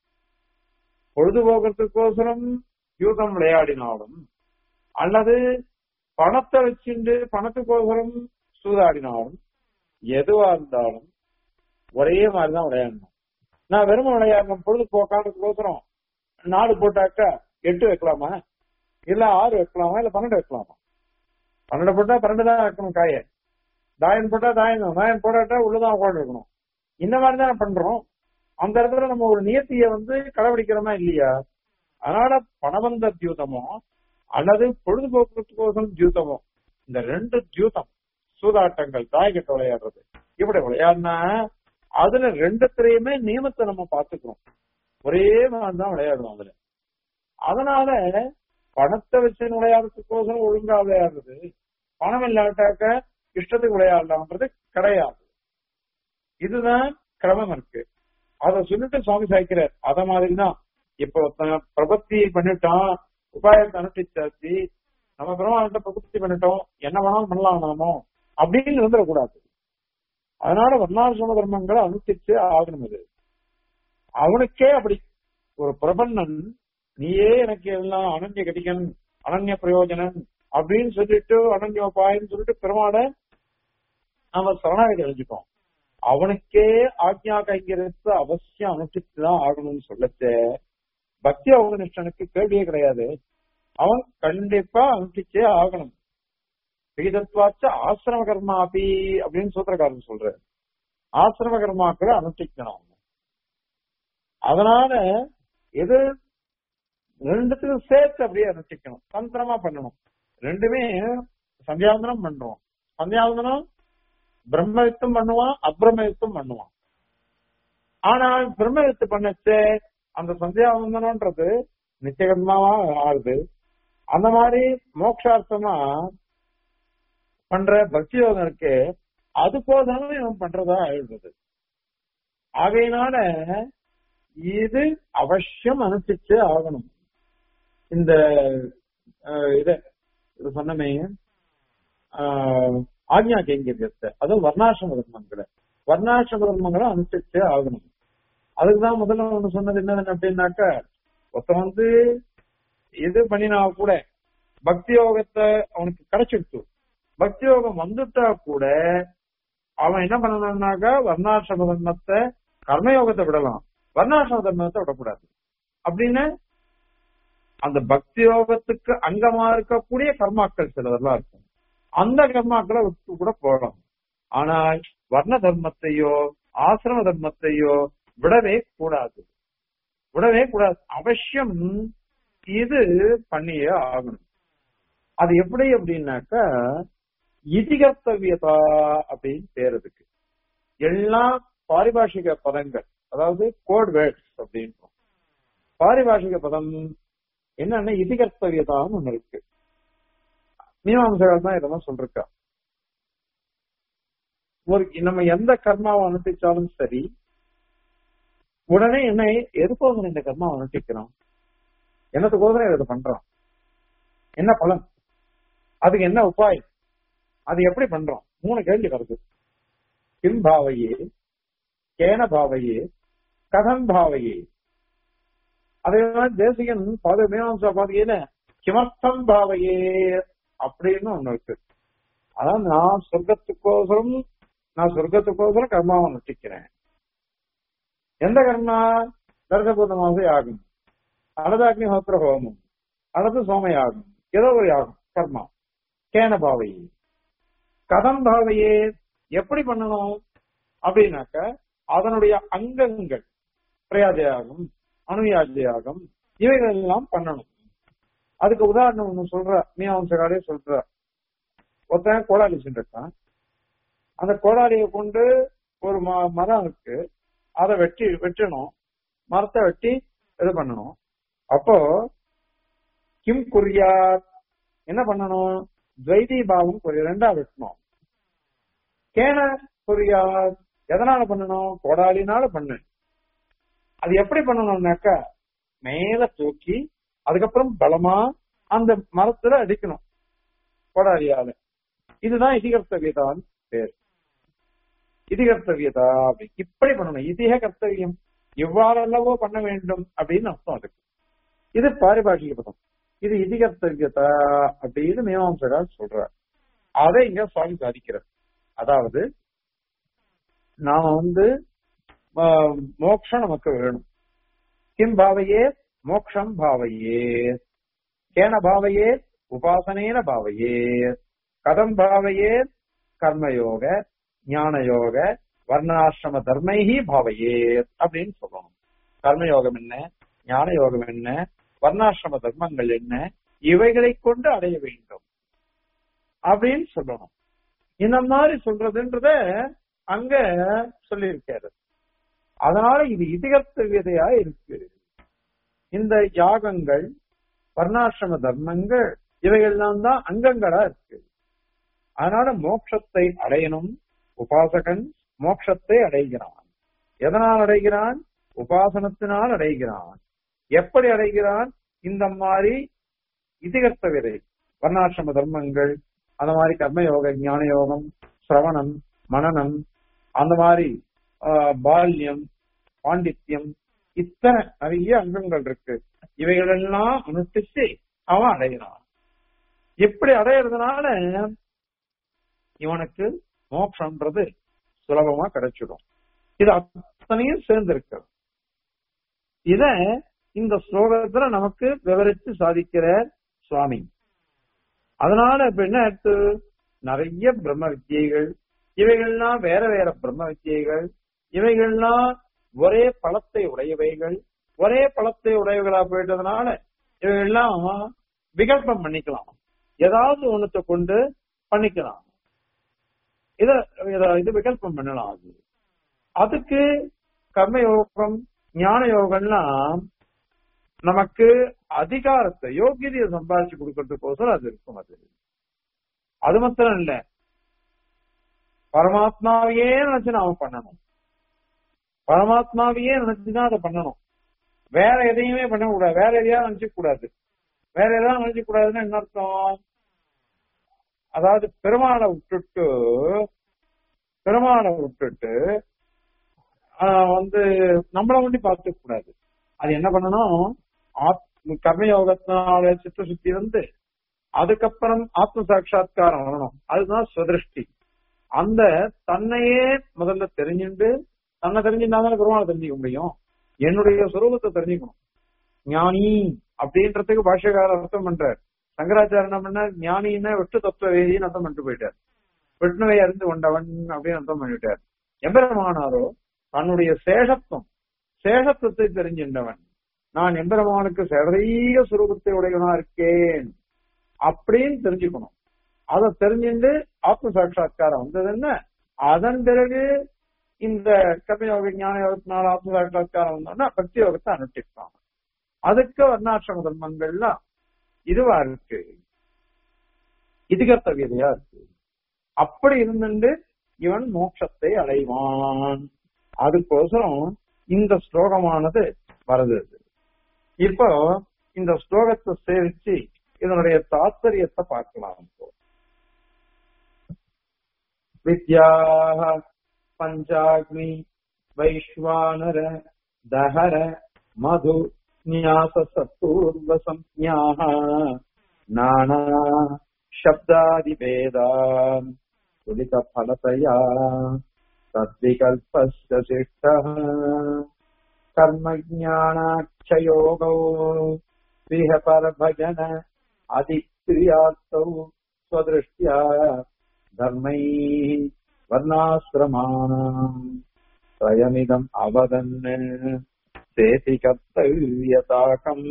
Speaker 1: பொழுதுபோக்குறதுக்கோசரம் யூதம் விளையாடினாலும் அல்லது பணத்தை வச்சுண்டு பணத்துக்கோசரம் சூதாடினாலும் எதுவா இருந்தாலும் ஒரே மாதிரிதான் விளையாடணும் நான் வெறும் விளையாடணும் பொழுதுபோக்கானதுக்கோசரம் நாலு போட்டாக்கா எட்டு வைக்கலாமா இல்ல ஆறு வைக்கலாமா இல்ல பன்னெண்டு வைக்கலாமா பன்னெண்டு போட்டா பன்னெண்டு தான் வைக்கணும் காய தாயம் போட்டா தாயம் தான் தாயம் போடாட்டா உள்ளதான் உட்காந்து இருக்கணும் இந்த மாதிரி தான் பண்றோம் அந்த இடத்துல நம்ம ஒரு நியத்திய வந்து கடைபிடிக்கிறோமா இல்லையா அதனால பணவந்த தியூதமோ அல்லது பொழுதுபோக்குறதுக்கோசம் தியூதமோ இந்த ரெண்டு தியூதம் சூதாட்டங்கள் தாயக்கட்ட விளையாடுறது இப்படி விளையாடினா அதுல ரெண்டுத்திலையுமே நியமத்தை நம்ம பாத்துக்கிறோம் ஒரே மாதிரி தான் விளையாடுவோம் அதுல அதனால பணத்தை வச்சு விளையாடுறதுக்கோசரம் ஒழுங்கா விளையாடுறது பணம் இல்லாட்டாக்க இஷ்டத்துக்கு விளையாடலாம்ன்றது கிடையாது இதுதான் கிரமம் இருக்கு அத சொல்லிட்டு சுவாமி சாய்க்கிறார் அத மாதிரிதான் இப்ப ஒருத்தன் பிரபத்தி பண்ணிட்டான் உபாயத்தை அனுஷ்டிச்சாச்சு நம்ம பெருமாள்கிட்ட பிரபத்தி பண்ணிட்டோம் என்ன வேணாலும் பண்ணலாம் நாமோ அப்படின்னு வந்துடக்கூடாது அதனால வர்ணாசிரம தர்மங்களை அனுஷ்டிச்சு ஆகணும் இது அவனுக்கே அப்படி ஒரு பிரபன்னன் நீயே எனக்கு எல்லாம் அனன்ய கடிகன் அனன்ய பிரயோஜனன் அப்படின்னு சொல்லிட்டு அனன்யோபாயம் சொல்லிட்டு பெருமாளை நம்ம சரணாகதி அழிஞ்சுட்டோம் அவனுக்கே ஆக்ஞா கைங்கிறது அவசியம் அனுஷ்டிச்சுதான் ஆகணும்னு சொல்லச்சே பக்தி அவகனிஷ்டனுக்கு கேள்வியே கிடையாது அவன் கண்டிப்பா அனுஷ்டிச்சே ஆகணும் விகிதத்வாச்ச ஆசிரம கர்மாபி அப்படின்னு சூத்திரக்காரன் சொல்ற ஆசிரம கர்மாக்களை அனுஷ்டிக்கணும் அவன். அதனால எது ரெண்டுத்துக்கும் சேர்த்து அப்படியே அனுஷ்டிக்கணும் தந்திரமா பண்ணணும் ரெண்டுமே சந்தியாவந்தனம் பண்றோம் சந்தியாவந்தனம் பிரம்மவித்தம் பண்ணுவான் அப்பிரமவித்தம் பண்ணுவான் ஆனால் பிரம்மவித்து பண்ணச்சே அந்த சந்தியாவந்தனம்ன்றது நிச்சயகர்மாவா ஆகுது அந்த மாதிரி மோட்சார்த்தமா பண்ற பக்தி யோகம் இருக்கு அது போதாலும் இவன் பண்றதா ஆயிடுறது ஆகையினால இது அவசியம் அனுஷ்டிச்சு ஆகணும் இந்த அஹ், இத இது சொன்னமே ஆஹ், ஆக்ஞா கைங்கரியத்தை அதுவும் வர்ணாசிரம தர்மங்களை வர்ணாசிரம தர்மங்களை அனுஷ்டிச்சே ஆகணும் அதுக்குதான் முதல்ல ஒண்ணு சொன்னது என்னது அப்படின்னாக்க ஒருத்தன் வந்து இது பண்ணினா கூட பக்தி யோகத்தை அவனுக்கு கிடைச்சிடுச்சு பக்தி யோகம் வந்துட்டா கூட அவன் என்ன பண்ணணும்னாக்கா வர்ணாசிரம தர்மத்தை கர்மயோகத்தை விடலாம் வர்ணாசிரம தர்மத்தை விடக்கூடாது அப்படின்னு அந்த பக்தி யோகத்துக்கு அங்கமா இருக்கக்கூடிய கர்மாக்கள் சிலதெல்லாம் இருக்கும் அந்த கர்மாக்களை விட்டு கூட போகலாம் ஆனால் வர்ண தர்மத்தையோ ஆசிரம தர்மத்தையோ விடவே கூடாது விடவே கூடாது அவசியம் இது பண்ணியே ஆகணும் அது எப்படி அப்படின்னாக்கா இதிகர்த்தவியதா அப்படின்னு பேருதுக்கு எல்லா பாரிபாஷிக பதங்கள் அதாவது கோட் வேர்ட்ஸ் அப்படின்றோம் பாரிபாஷிக பதம் என்னன்னா இதிகர்த்தவியதான்னு ஒண்ணு இருக்கு மீமாம்சகர் தான் இதெல்லாம் சொல்றா ஒரு நம்ம எந்த கர்மாவை அனுஷ்டிச்சாலும் சரி உடனே என்ன எதுக்கோசரம் இந்த கர்மாவை அனுஷ்டிக்கிறோம் என்னத்துக்கோசரம் இதை பண்றோம் என்ன பலன் அதுக்கு என்ன உபாயம் அது எப்படி பண்றோம் மூணு கேள்வி வருது கிம் பாவையே கேன பாவையே கதம் பாவையே அதே மாதிரி தேசிகன் பாத மீமாம்சா பாதையில கிமர்த்தம் பாவையே அப்படின்னு ஒண்ணு இருக்கு அதாவது நான் சொர்க்கத்துக்கோசரம் நான் சொர்க்கத்துக்கோசரம் கர்மாவை நட்டிக்கிறேன் எந்த கர்மா தர்சபூர்ண மாசம் யாகம் அல்லது அக்னிஹோத்திர ஹோமம் அல்லது சோம யாகம் ஏதோ ஒரு யாகம் கர்மா கேன பாவையே கதம் பாவையே எப்படி பண்ணணும் அப்படின்னாக்க அதனுடைய அங்கங்கள் பிரயாஜயாகம் அணுயாஜயாகம் இவைகள் எல்லாம் பண்ணணும் அதுக்கு உதாரணம் ஒண்ணு சொல்ற மீனாம்சகாரே சொல்ற ஒருத்தன் கோடாலி சென்றிருக்கான் அந்த கோடாலியை கொண்டு ஒரு ம- மரம் இருக்கு அதை வெட்டி வெட்டணும் மரத்தை வெட்டி இது பண்ணணும் அப்போ கிம் குறியார் என்ன பண்ணணும் துவைதி பாவம் குறி ரெண்டா வெட்டணும் கேன குறியார் எதனால பண்ணணும் கோடாலினால பண்ணு அது எப்படி பண்ணணும்னாக்கா மேல தூக்கி அதுக்கப்புறம் பலமா அந்த மரத்துல அடிக்கணும் கோடாலியால இதுதான் இதிகர்த்தவியதான் பேர் இதிகர்த்தவியதா அப்படி இப்படி பண்ணணும் இதிக கர்த்தவியம் இவ்வாறல்லவோ பண்ண வேண்டும் அப்படின்னு அர்த்தம் அதுக்கு இது பாரிபாஷிக பதம் இது இதிகர்த்தவியதா அப்படின்னு மீமாம்சகர் சொல்றார் அதை இங்க சுவாமி சாதிக்கிறார் அதாவது நாம வந்து ஆஹ், மோட்சம் நமக்கு வேணும் கிம் பாவையே மோக்ஷம் பாவையே கேன பாவையே உபாசனேன பாவையே கதம் பாவையே கர்மயோக ஞானயோக வர்ணாசிரம தர்மைஹி பாவையே அப்படின்னு சொல்லணும் கர்மயோகம் என்ன ஞான யோகம் என்ன வர்ணாசிரம தர்மங்கள் என்ன இவைகளை கொண்டு அடைய வேண்டும் அப்படின்னு சொல்லணும் இந்த மாதிரி சொல்றதுன்றத அங்க சொல்லியிருக்காரு அதனால இது இதிகர்த்தவியதையா இருக்கு இந்த யாகங்கள் வர்ணாசிரம தர்மங்கள் இவைகள்லாம் தான் அங்கங்களா இருக்கு அதனால மோட்சத்தை அடையணும் உபாசகன் மோட்சத்தை அடைகிறான் எதனால் அடைகிறான் உபாசனத்தினால் அடைகிறான் எப்படி அடைகிறான் இந்த மாதிரி இதிகர்த்த விதை வர்ணாசிரம தர்மங்கள் அந்த மாதிரி கர்மயோக ஞான யோகம் சிரவணம் மனநம் அந்த மாதிரி ஆஹ், பால்யம் பாண்டித்யம் இத்தனை நிறைய அங்கங்கள் இருக்கு இவைகளெல்லாம் அனுஷ்டிச்சு அவன் அடைகிறான் எப்படி அடையிறதுனால இவனுக்கு மோட்சம்ன்றது சுலபமா கிடைச்சிடும் இது அத்தனையும் சேர்ந்திருக்கு இத இந்த ஸ்லோகத்துல நமக்கு விவரிச்சு சாதிக்கிற சுவாமி அதனால இப்ப என்ன எடுத்து நிறைய பிரம்ம வித்தியைகள் இவைகள்லாம் வேற வேற பிரம்ம வித்தியைகள் இவைகள்லாம் ஒரே பழத்தை உடையவைகள் ஒரே பழத்தை உடையவர்களா போயிட்டதுனால இவைகள்லாம் விகல்பம் பண்ணிக்கலாம் ஏதாவது ஒண்ணுத்தை கொண்டு பண்ணிக்கலாம் இத இத- இது விகல்பம் பண்ணலாம் அது அதுக்கு கர்மயோகம் ஞான யோகம்லாம் நமக்கு அதிகாரத்தை யோகியதையை சம்பாதிச்சு கொடுக்கறதுக்கோசரம் அது இருக்கும் அது அது மாத்திரம் இல்ல பரமாத்மாவையே நினைச்சு நாம பண்ணணும் பரமாத்மாவையே நினைச்சுதான் அதை பண்ணணும் வேற எதையுமே பண்ண கூடாது வேற எதையாவது நினைச்சுக்க கூடாது வேற எதாவது நினைச்சுக்க கூடாதுன்னு என்ன அர்த்தம் அதாவது பெருமாளை விட்டுட்டு பெருமாளை விட்டுட்டு ஆஹ் வந்து நம்மள ஒண்டி பார்த்துக்க கூடாது அது என்ன பண்ணணும் ஆத்- கர்மயோகத்தினால சித்த சுத்தி வந்து அதுக்கப்புறம் ஆத்ம சாட்சா்காரம் வரணும் அதுதான் சுதிருஷ்டி அந்த தன்னையே முதல்ல தெரிஞ்சுண்டு தன்னை தெரிஞ்சுட்டாதான் பெருமாளை தெரிஞ்சுக்க முடியும் என்னுடைய சுரூபத்தை தெரிஞ்சுக்கணும் ஞானி அப்படின்றதுக்கு பாஷ்யக்காரர் அர்த்தம் பண்றார் சங்கராச்சாரிய என்ன பண்ணார் ஞானின்னா விட்டு தத்துவ வேதின்னு அர்த்தம் பண்ணிட்டு போயிட்டார் விஷ்ணுவை அறிந்து கொண்டவன் அப்படின்னு அர்த்தம் பண்ணிட்டார் எம்பெருமானாரோ தன்னுடைய சேஷத்துவம் சேஷத்துவத்தை தெரிஞ்சின்றவன் நான் எம்பெருமானுக்கு சரீக சுரூபத்தை உடையவனா இருக்கேன் அப்படின்னு தெரிஞ்சுக்கணும் அதை தெரிஞ்சுட்டு ஆத்ம சாட்சா்காரம் வந்ததுன்னு அதன் பிறகு இந்த கர்மயோக ஞான யோகத்தினால ஆத்ம சாட்சா்காரம் வந்தோம்னா பக்தி யோகத்தை அனுஷ்டிப்பாங்க அதுக்கு வர்ணாசிரம தர்மங்கள்லாம் இதுவா இருக்கு இதுகர்த்த விதையா இருக்கு அப்படி இருந்துட்டு இவன் மோட்சத்தை அடைவான் அதுக்கோசரம் இந்த ஸ்லோகமானது வருது இப்போ இந்த ஸ்லோகத்தை சேவிச்சு இதனுடைய தாத்பரியத்தை பார்க்கலாம் இப்போ. வித்யாக பஞ்சாக்னி வைஸ்வானர தஹர மது न्यास सत्पूर्व संज्ञाः नाना शब्दादिभेदान् तुलितफलतया तद्विकल्पस्य शिष्टः कर्मज्ञानाक्षयोगौ विहपरभजन अधिक्रियार्थौ स्वदृष्ट्या धर्मैः वर्णाश्रमाणाम् त्रयमिदम् अवदन् सेति कर्तव्यताकम्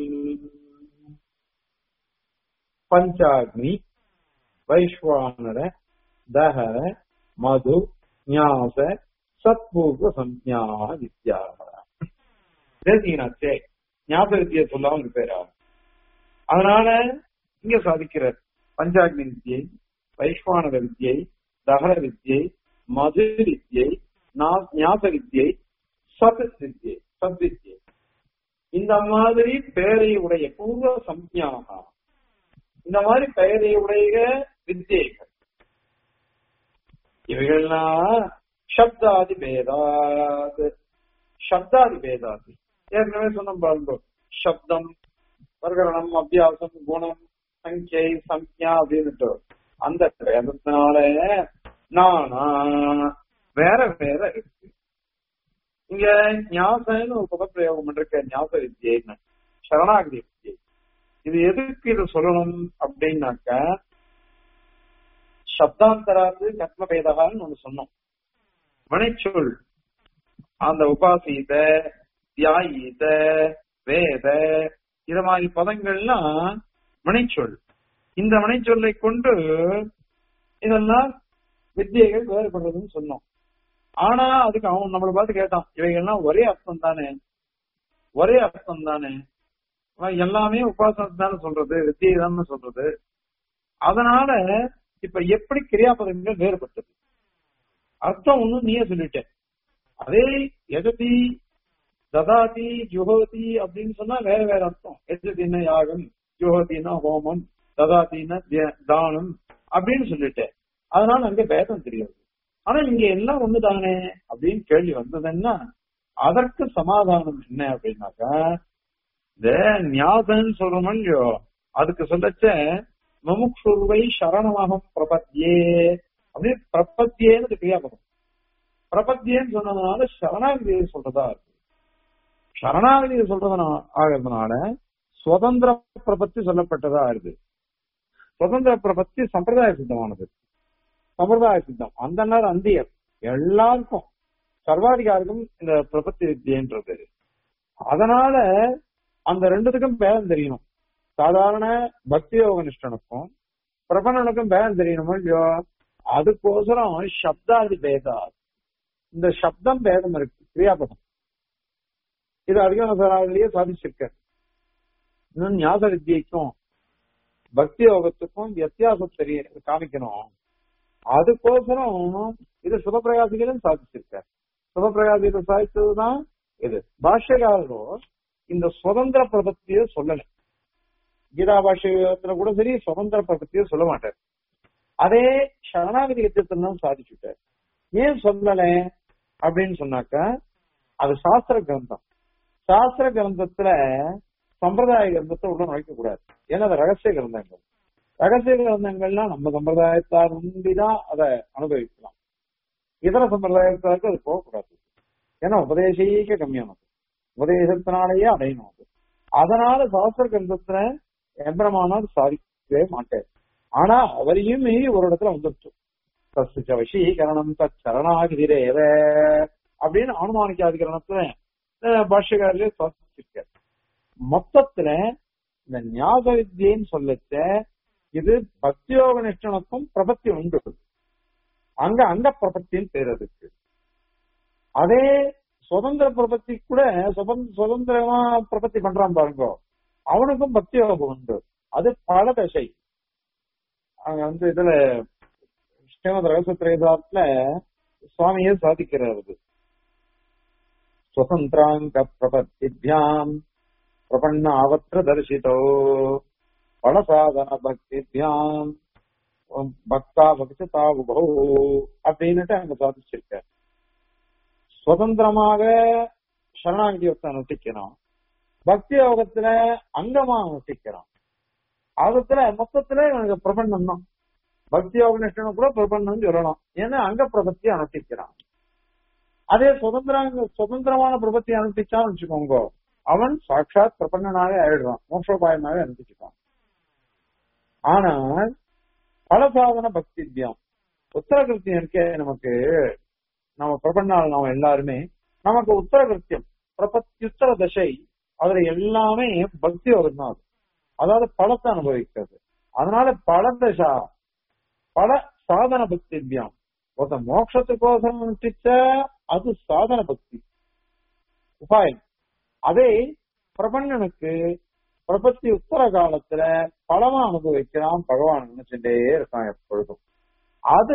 Speaker 1: பஞ்சாக்னி வைஸ்வானர தக மது ஞாச சத்பூர்வ சம்ஞா வித்யா தெரிஞ்சீங்கன்னாச்சே ஞாபக வித்தியை சொல்லாம இருப்பேரா அதனால இங்க சாதிக்கிறார் பஞ்சாக்னி வித்தியை வைஸ்வானர வித்தியை தகர வித்தியை மது வித்தியை ஞாபக வித்தியை சத் வித்தியை சத் வித்தியை இந்த மாதிரி பெயரை உடைய பூர்வ சம்ஞாகா இந்த மாதிரி பெயரை உடைய வித்தியைகள் இவைகள்லாம் சப்தாதி பேதாது சப்தாதி பேதாதி ஏற்கனவே சொன்ன பாருங்க சப்தம் வர்கரணம் அபியாசம் குணம் சங்கியை சம்யா அப்படின்னுட்டு அந்த பேதத்தினால நானா வேற வேற இருக்கு இங்க ஞாசன்னு ஒரு பதப்பிரயோகம் பண்ணிருக்க ஞாபக வித்தியைன்னு சரணாகதி வித்தியை இது எதுக்கு இது சொல்லணும் அப்படின்னாக்க சப்தாந்தராது கர்மபேதகான்னு ஒண்ணு சொன்னோம் வினைச்சொல் அந்த உபாசீத தியாயீத வேத இது மாதிரி பதங்கள்லாம் வினைச்சொல் இந்த வினைச்சொல்லை கொண்டு இதெல்லாம் வித்தியைகள் வேறுபடுறதுன்னு சொன்னோம் ஆனா அதுக்கு அவன் நம்மளை பார்த்து கேட்டான் இவைகள்லாம் ஒரே அர்த்தம் தானே ஒரே அர்த்தம் தானே எல்லாமே உபாசனத்தை தானே சொல்றது வித்தியை தானே சொல்றது அதனால இப்ப எப்படி கிரியாபதங்கள் வேறுபட்டது அர்த்தம் ஒண்ணு நீயே சொல்லிட்ட அதே எஜதி ததாதி ஜுகோதி அப்படின்னு சொன்னா வேற வேற அர்த்தம் எஜதின யாகம் ஜுகோதினா ஹோமம் ததாதினா தானம் அப்படின்னு சொல்லிட்டேன் அதனால அங்க பேதம் தெரியாது ஆனா இங்க எல்லாம் ஒண்ணுதானே அப்படின்னு கேள்வி வந்ததுன்னா அதற்கு சமாதானம் என்ன அப்படின்னாக்கா இந்த ஞாபகம் சொல்றோம் இல்லையோ அதுக்கு சொல்லச்ச மமுக்ஷுர்வை சரணமகம் பிரபத்தியே அப்படின்னு பிரபத்தியேன்னு கிரியாபதம் பிரபத்தியேன்னு சொன்னதுனால சரணாகதியை சொல்றதா இருக்கு சரணாகதியை சொல்றதுனால ஆகிறதுனால சுதந்திர பிரபத்தி சொல்லப்பட்டதா இருக்கு சுதந்திர பிரபத்தி சம்பிரதாய சித்தமானது சம்பிரதாய சித்தம் அந்த நேரம் அந்தியர் எல்லாருக்கும் சர்வாதிகாரிக்கும் இந்த பிரபத்தி வித்தியன்றது அதனால அந்த ரெண்டுத்துக்கும் பேதம் தெரியணும் சாதாரண பக்தி யோக நிஷ்டனுக்கும் பிரபலனுக்கும் பேதம் தெரியணுமோ இல்லையோ அதுக்கோசரம் சப்தாதி பேதா இந்த சப்தம் பேதம் இருக்கு கிரியாபதம் இது அதிகமசாரிலேயே சாதிச்சிருக்க இன்னும் ஞாபக வித்தியைக்கும் பக்தி யோகத்துக்கும் வித்தியாசம் தெரிய காமிக்கணும் அதுக்கோசரம் இது சுபப்பிரகாசிகளும் சாதிச்சிருக்க சுபப்பிரகாசிகளை சாதிச்சதுதான் இது பாஷ்யகாரரோ இந்த சுதந்திர பிரபத்திய சொல்லல கீதா பாஷ்யத்துல கூட சரி சுதந்திர பிரபத்திய சொல்ல மாட்டார் அதே சரணாகதி யத்தியத்தான் சாதிச்சுட்டார் ஏன் சொல்லல அப்படின்னு சொன்னாக்கா அது சாஸ்திர கிரந்தம் சாஸ்திர கிரந்தத்துல சம்பிரதாய கிரந்தத்தை உள்ள நுழைக்க கூடாது ஏன்னா அது ரகசிய கிரந்தங்கள் ரகசிய கிரந்தங்கள்லாம் நம்ம சம்பிரதாயத்தார் நம்பிதான் அதை அனுபவிக்கலாம் இதர சம்பிரதாயத்தாருக்கு அது போகக்கூடாது ஏன்னா உபதேசீக கம்மியானது உபதேசத்தினாலேயே அடையணும் அது அதனால சாஸ்திர கிரந்தத்துல எம்பரமானார் சாதிக்கவே மாட்டார் ஆனா அவரையும் மீறி ஒரு இடத்துல வந்துருச்சு தஸ்ய வசீகரணம் தத் சரணாகிதிரேவ அப்படின்னு அனுமானிக்காதிகரணத்துல பாஷ்யக்காரிலே சாதிச்சிருக்கார் மொத்தத்துல இந்த ஞாபக வித்தியன்னு சொல்லச்ச இது பக்தியோக நிஷ்டனுக்கும் பிரபத்தி உண்டு அங்க அங்க பிரபத்தின்னு பேர் அதுக்கு அதே சுதந்திர பிரபத்தி கூட சுதந்திரமா பிரபத்தி பண்றான் பாருங்க அவனுக்கும் பக்தி யோகம் உண்டு அது பல தசை அங்க வந்து இதுல ஸ்ரீமத் ரகசியத்திரேதாத்துல சுவாமியே சாதிக்கிறார் சுதந்திராங்க பிரபத்திபியாம் பிரபன்ன அவற்ற தரிசித்தோ பலசாதன பக்திபியாம் பக்தா பக்தா உபோ அப்படின்னுட்டு அங்க சாதிச்சிருக்க சுதந்திரமாக சரணாகதி யோகத்தை அனுஷ்டிக்கிறோம் பக்தி யோகத்துல அங்கமா அனுஷ்டிக்கிறோம் அதுல மொத்தத்துல எனக்கு பிரபந்தம் தான் பக்தி யோகனிஷ்டனை கூட பிரபந்தம் சொல்லலாம் ஏன்னா அங்க பிரபத்தி அனுஷ்டிக்கிறான் அதே சுதந்திர சுதந்திரமான பிரபத்தி அனுஷ்டிச்சான்னு வச்சுக்கோங்க அவன் சாட்சாத் பிரபன்னனாவே ஆயிடுறான் மோட்சோபாயமாவே அனுஷ்டிச்சுப்பான் ஆனால் பல சாதன பக்தி தியம் உத்தரகிருத்தியம் இருக்கே நமக்கு நம்ம பிரபன்னாள் நாம எல்லாருமே நமக்கு உத்தரகிருத்தியம் பிரபத்தியுத்தர தசை அதுல எல்லாமே பக்தி யோகம் தான் அது அதாவது பலத்தை அனுபவிக்கிறது அதனால பல தசா பல சாதன பக்தி தியம் ஒருத்த மோட்சத்துக்கோசரம் அனுஷ்டிச்ச அது சாதன பக்தி உபாயம் அதே பிரபஞ்சனுக்கு பிரபத்தி உத்தர காலத்துல பலமா அனுபவிக்கிறான் பகவான் நினைச்சுட்டே இருக்கான் எப்பொழுதும் அது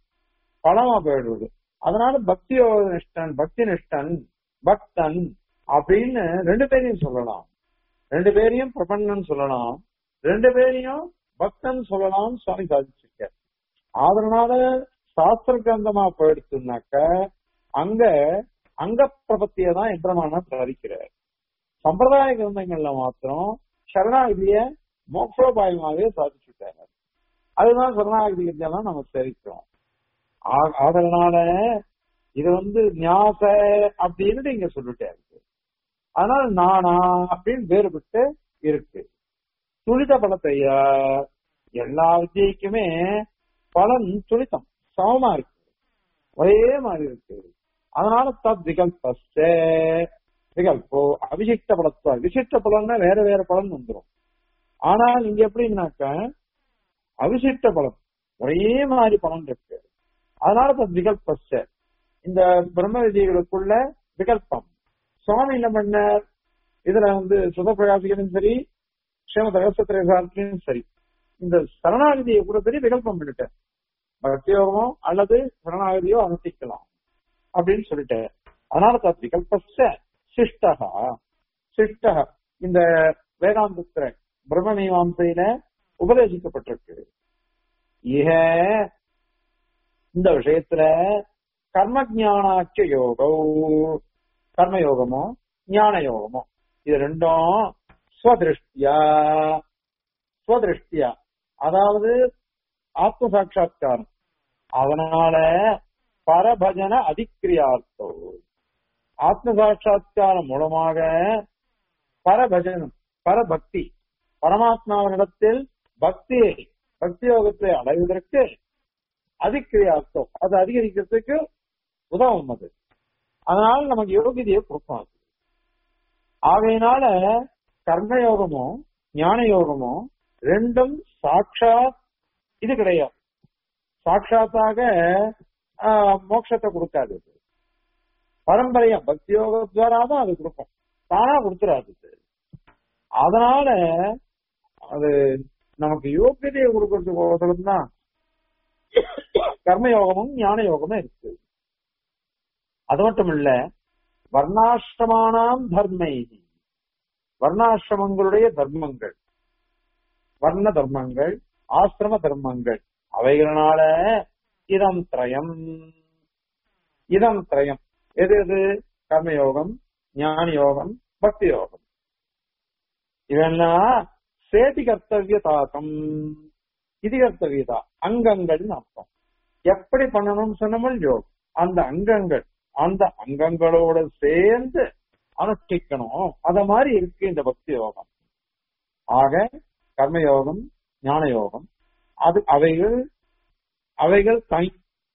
Speaker 1: பலமா போயிடுறது அதனால பக்தி நிஷ்டன் பக்தி நிஷ்டன் பக்தன் அப்படின்னு ரெண்டு பேரையும் சொல்லலாம் ரெண்டு பேரையும் பிரபன்னன் சொல்லலாம் ரெண்டு பேரையும் பக்தன் சொல்லலாம் சுவாமி சாதிச்சிருக்க அதனால சாஸ்திர கிரந்தமா போயிடுச்சுனாக்க அங்க அங்க பிரபத்தியை தான் எந்திரமான சாதிக்கிறார் சம்பிரதாய கிரந்தங்கள்ல மாத்திரம் சரணாகதிய மோக்ஷோபாயமாகவே சாதிச்சுட்டாங்க அதுதான் சரணாகதி வித்யெல்லாம் நம்ம தெரிவிக்கிறோம் அதனால இது வந்து ஞாச அப்படின்னு இங்க சொல்லிட்டாரு அதனால நானா அப்படின்னு வேறுபட்டு இருக்கு துளித பலத்தையா எல்லா வித்தியக்குமே பலன் துளித்தம் சமமா இருக்கு ஒரே மாதிரி இருக்கு அதனால தத் விகல்பஸ்ட விகல்போ அபிஷிக்த பலத்துவ விசிஷ்ட பலன்னா வேற வேற பலன் வந்துடும் ஆனால் இங்க எப்படின்னாக்க அவிசிஷ்ட பலம் ஒரே மாதிரி பலன் இருக்கு அதனால தத் விகல்பஸ்ட இந்த பிரம்ம விதிகளுக்குள்ள விகல்பம் சுவாமி என்ன பண்ணார் இதுல வந்து சுதப்பிரகாசிகளும் சரி ஸ்ரீமத் ரகசியத்திரையும் சரி இந்த சரணாகதியை கூட சரி விகல்பம் பண்ணிட்டேன் பக்தியோகமோ அல்லது சரணாகதியோ அனுஷ்டிக்கலாம் அப்படின்னு சொல்லிட்டேன் அதனால தத் விகல்பஸ்ட சிஷ்டகா சிஷ்டக இந்த வேதாந்தத்துல பிரம்ம மீமாசையில உபதேசிக்கப்பட்டிருக்கு இக இந்த விஷயத்துல கர்ம ஜானாக்கிய யோகோ கர்மயோகமோ ஞான யோகமோ இது ரெண்டும் ஸ்வதிருஷ்டியா ஸ்வதிருஷ்டியா அதாவது ஆத்ம சாட்சா்காரம் அதனால பரபஜன அதிக்கிரியார்த்தோ ஆத்ம சாட்சா்காரம் மூலமாக பரபஜனம் பரபக்தி பரமாத்மாவினிடத்தில் பக்தியை பக்தி யோகத்தை அடைவதற்கு அதிக்கிரியார்த்தம் அது அதிகரிக்கிறதுக்கு உதவும் அது அதனால நமக்கு யோகிதையை கொடுக்கும் அது ஆகையினால கர்மயோகமோ ஞான யோகமோ ரெண்டும் சாட்சாத் இது கிடையாது சாட்சாத்தாக மோட்சத்தை கொடுக்காது பரம்பரையா பக்தி யோக துவாரா தான் அது கொடுக்கும் தானா கொடுத்துறாது அதனால அது நமக்கு யோகியதையை கொடுக்கறதுக்கு தான் கர்மயோகமும் ஞான யோகமும் இருக்கு அது மட்டும் இல்ல வர்ணாசிரமானாம் தர்மை வர்ணாசிரமங்களுடைய தர்மங்கள் வர்ண தர்மங்கள் ஆசிரம தர்மங்கள் அவைகளினால இதம் திரயம் இதம் திரயம் எது எது கர்மயோகம் ஞான யோகம் பக்தி யோகம் இதெல்லாம் சேதி கர்த்தவிய தாக்கம் இது கர்த்தவியதா அங்கங்கள்னு அர்த்தம் எப்படி பண்ணணும்னு சொன்னமல் யோகம் அந்த அங்கங்கள் அந்த அங்கங்களோட சேர்ந்து அனுஷ்டிக்கணும் அத மாதிரி இருக்கு இந்த பக்தி யோகம் ஆக கர்மயோகம் ஞான யோகம் அது அவைகள் அவைகள் தனி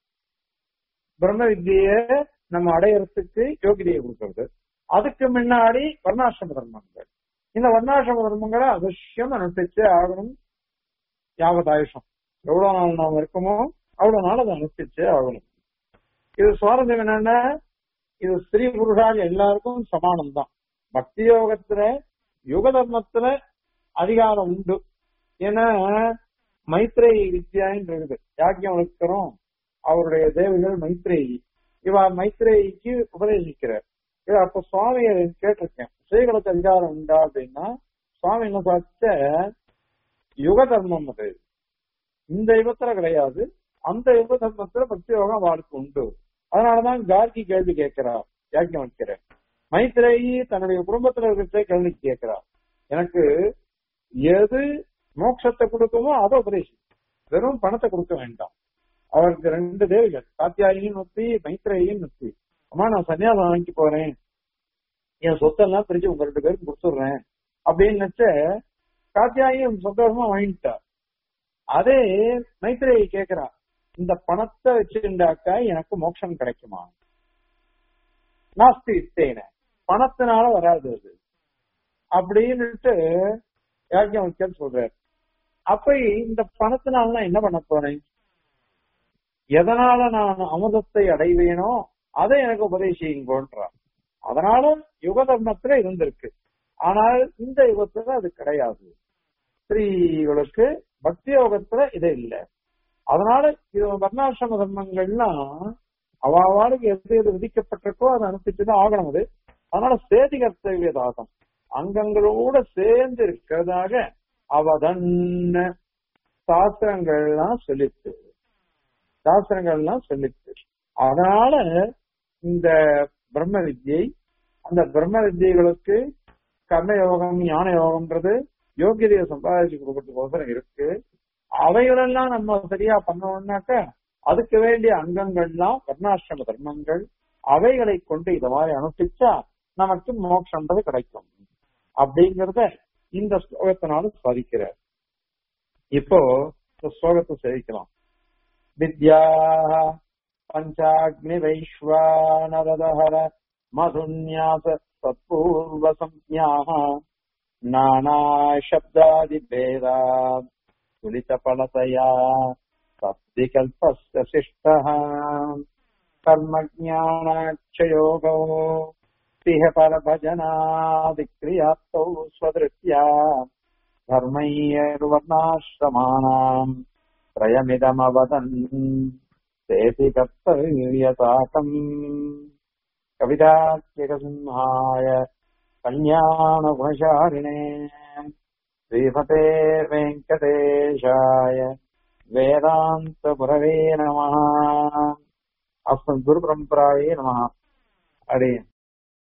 Speaker 1: பிரம்ம வித்திய நம்ம அடையறதுக்கு யோகிதையை கொடுக்கிறது அதுக்கு முன்னாடி வர்ணாசிரம தர்மங்கள் இந்த வர்ணாசிரம தர்மங்களை அவசியம் அனுஷ்டிச்சே ஆகணும் யாவதாயுஷம் எவ்வளவு நாள் நாம் இருக்கமோ அவ்வளவு நாள் அதை அனுஷ்டிச்சே ஆகணும் இது சுவாரஸ்யம் என்னன்னா இது ஸ்திரீ புருஷால் எல்லாருக்கும் சமானம் தான் பக்தி யோகத்துல யுக தர்மத்துல அதிகாரம் உண்டு ஏன்னா மைத்ரேயி வித்யான்னு இருக்குது யாக்கியம் வளர்க்கிறோம் அவருடைய தேவிகள் மைத்ரேயி இவ மைத்ரேயிக்கு உபதேசிக்கிறார் இது அப்ப சுவாமி கேட்டிருக்கேன் ஸ்ரீகளுக்கு அதிகாரம் உண்டா அப்படின்னா சுவாமி என்ன சாதிச்ச யுக தர்மம் அது இந்த யுகத்துல கிடையாது அந்த யுக தர்மத்துல பக்தி யோகம் வாழ்க்கை உண்டு அதனாலதான் கார்கி கேள்வி கேட்கிறார் யாக்கியம் வைக்கிறார் மைத்ரேயி தன்னுடைய குடும்பத்துல இருக்கிற கேள்வி கேட்கிறார் எனக்கு எது மோட்சத்தை கொடுக்குமோ அதை உபதேசி வெறும் பணத்தை கொடுக்க வேண்டாம் அவருக்கு ரெண்டு தேவிகள் காத்தியாயின்னு நொத்தி மைத்ரேயின்னு நொத்தி அம்மா நான் சன்னியாசம் வாங்கிட்டு போறேன் என் சொத்தெல்லாம் பிரிச்சு உங்க ரெண்டு பேருக்கு கொடுத்துடுறேன் அப்படின்னு நினைச்ச காத்தியாயும் சந்தோஷமா வாங்கிட்டா அதே மைத்ரேயி கேக்குறா இந்த பணத்தை வச்சிருந்தாக்கா எனக்கு மோட்சம் கிடைக்குமா நாஸ்தி இத்தேன பணத்தினால வராது அது அப்படின்னுட்டு யாக்கியம் சொல்றாரு அப்ப இந்த பணத்தினால நான் என்ன பண்ண போறேன் எதனால நான் அமுதத்தை அடைவேனோ அதை எனக்கு உபதேசிங்கோன்றார் அதனால யுக தர்மத்துல இருந்திருக்கு ஆனால் இந்த யுகத்துல அது கிடையாது ஸ்திரீகளுக்கு பக்தி யோகத்துல இது இல்லை அதனால இது வர்ணாசிரம தர்மங்கள்லாம் அவாவாளுக்கு எது எது விதிக்கப்பட்டிருக்கோ அதை அனுப்பிச்சுதான் ஆகணும் அது அதனால சேதி கர்த்தவியதாகம் அங்கங்களோட சேர்ந்து இருக்கிறதாக அவதன் சாஸ்திரங்கள்லாம் சொல்லிச்சு சாஸ்திரங்கள்லாம் சொல்லிச்சு அதனால இந்த பிரம்ம வித்யை அந்த பிரம்ம வித்யைகளுக்கு கர்ம யோகம் ஞான யோகம்ன்றது யோகியதையை சம்பாதிச்சு கொடுக்கறதுக்கோசரம் இருக்கு அவைகளெல்லாம் நம்ம சரியா பண்ணோம்னாக்க அதுக்கு வேண்டிய அங்கங்கள்லாம் வர்ணாசிரம தர்மங்கள் அவைகளை கொண்டு இத மாதிரி அனுஷ்டிச்சா நமக்கு மோட்சம்ன்றது கிடைக்கும் அப்படிங்கறத இந்த ஸ்லோகத்தினால சாதிக்கிறார் இப்போ இந்த ஸ்லோகத்தை சேவிக்கலாம் வித்யா பஞ்சாக்னி வைஸ்வானரதஹர மதுன்யாச சத்பூர்வ சம்ஞாः நானா சப்தாதி பேதா துலிதபலதயா சப்திகல்பஸ்ய சிஷ்டः कर्मज्ञानाक्षयोगो तिह परभजनादिक्रियाप्तौ स्वदृत्या धर्मैर्वर्णाश्रमाणाम् त्रयमिदमवदन् तेऽपि कर्तव्यताकम् कवितात्यकसिंहाय कल्याणगुणशारिणे श्रीमते वेङ्कटेशाय वेदान्तगुरवे नमः अस्मद्गुरुपरम्परायै नमः हरे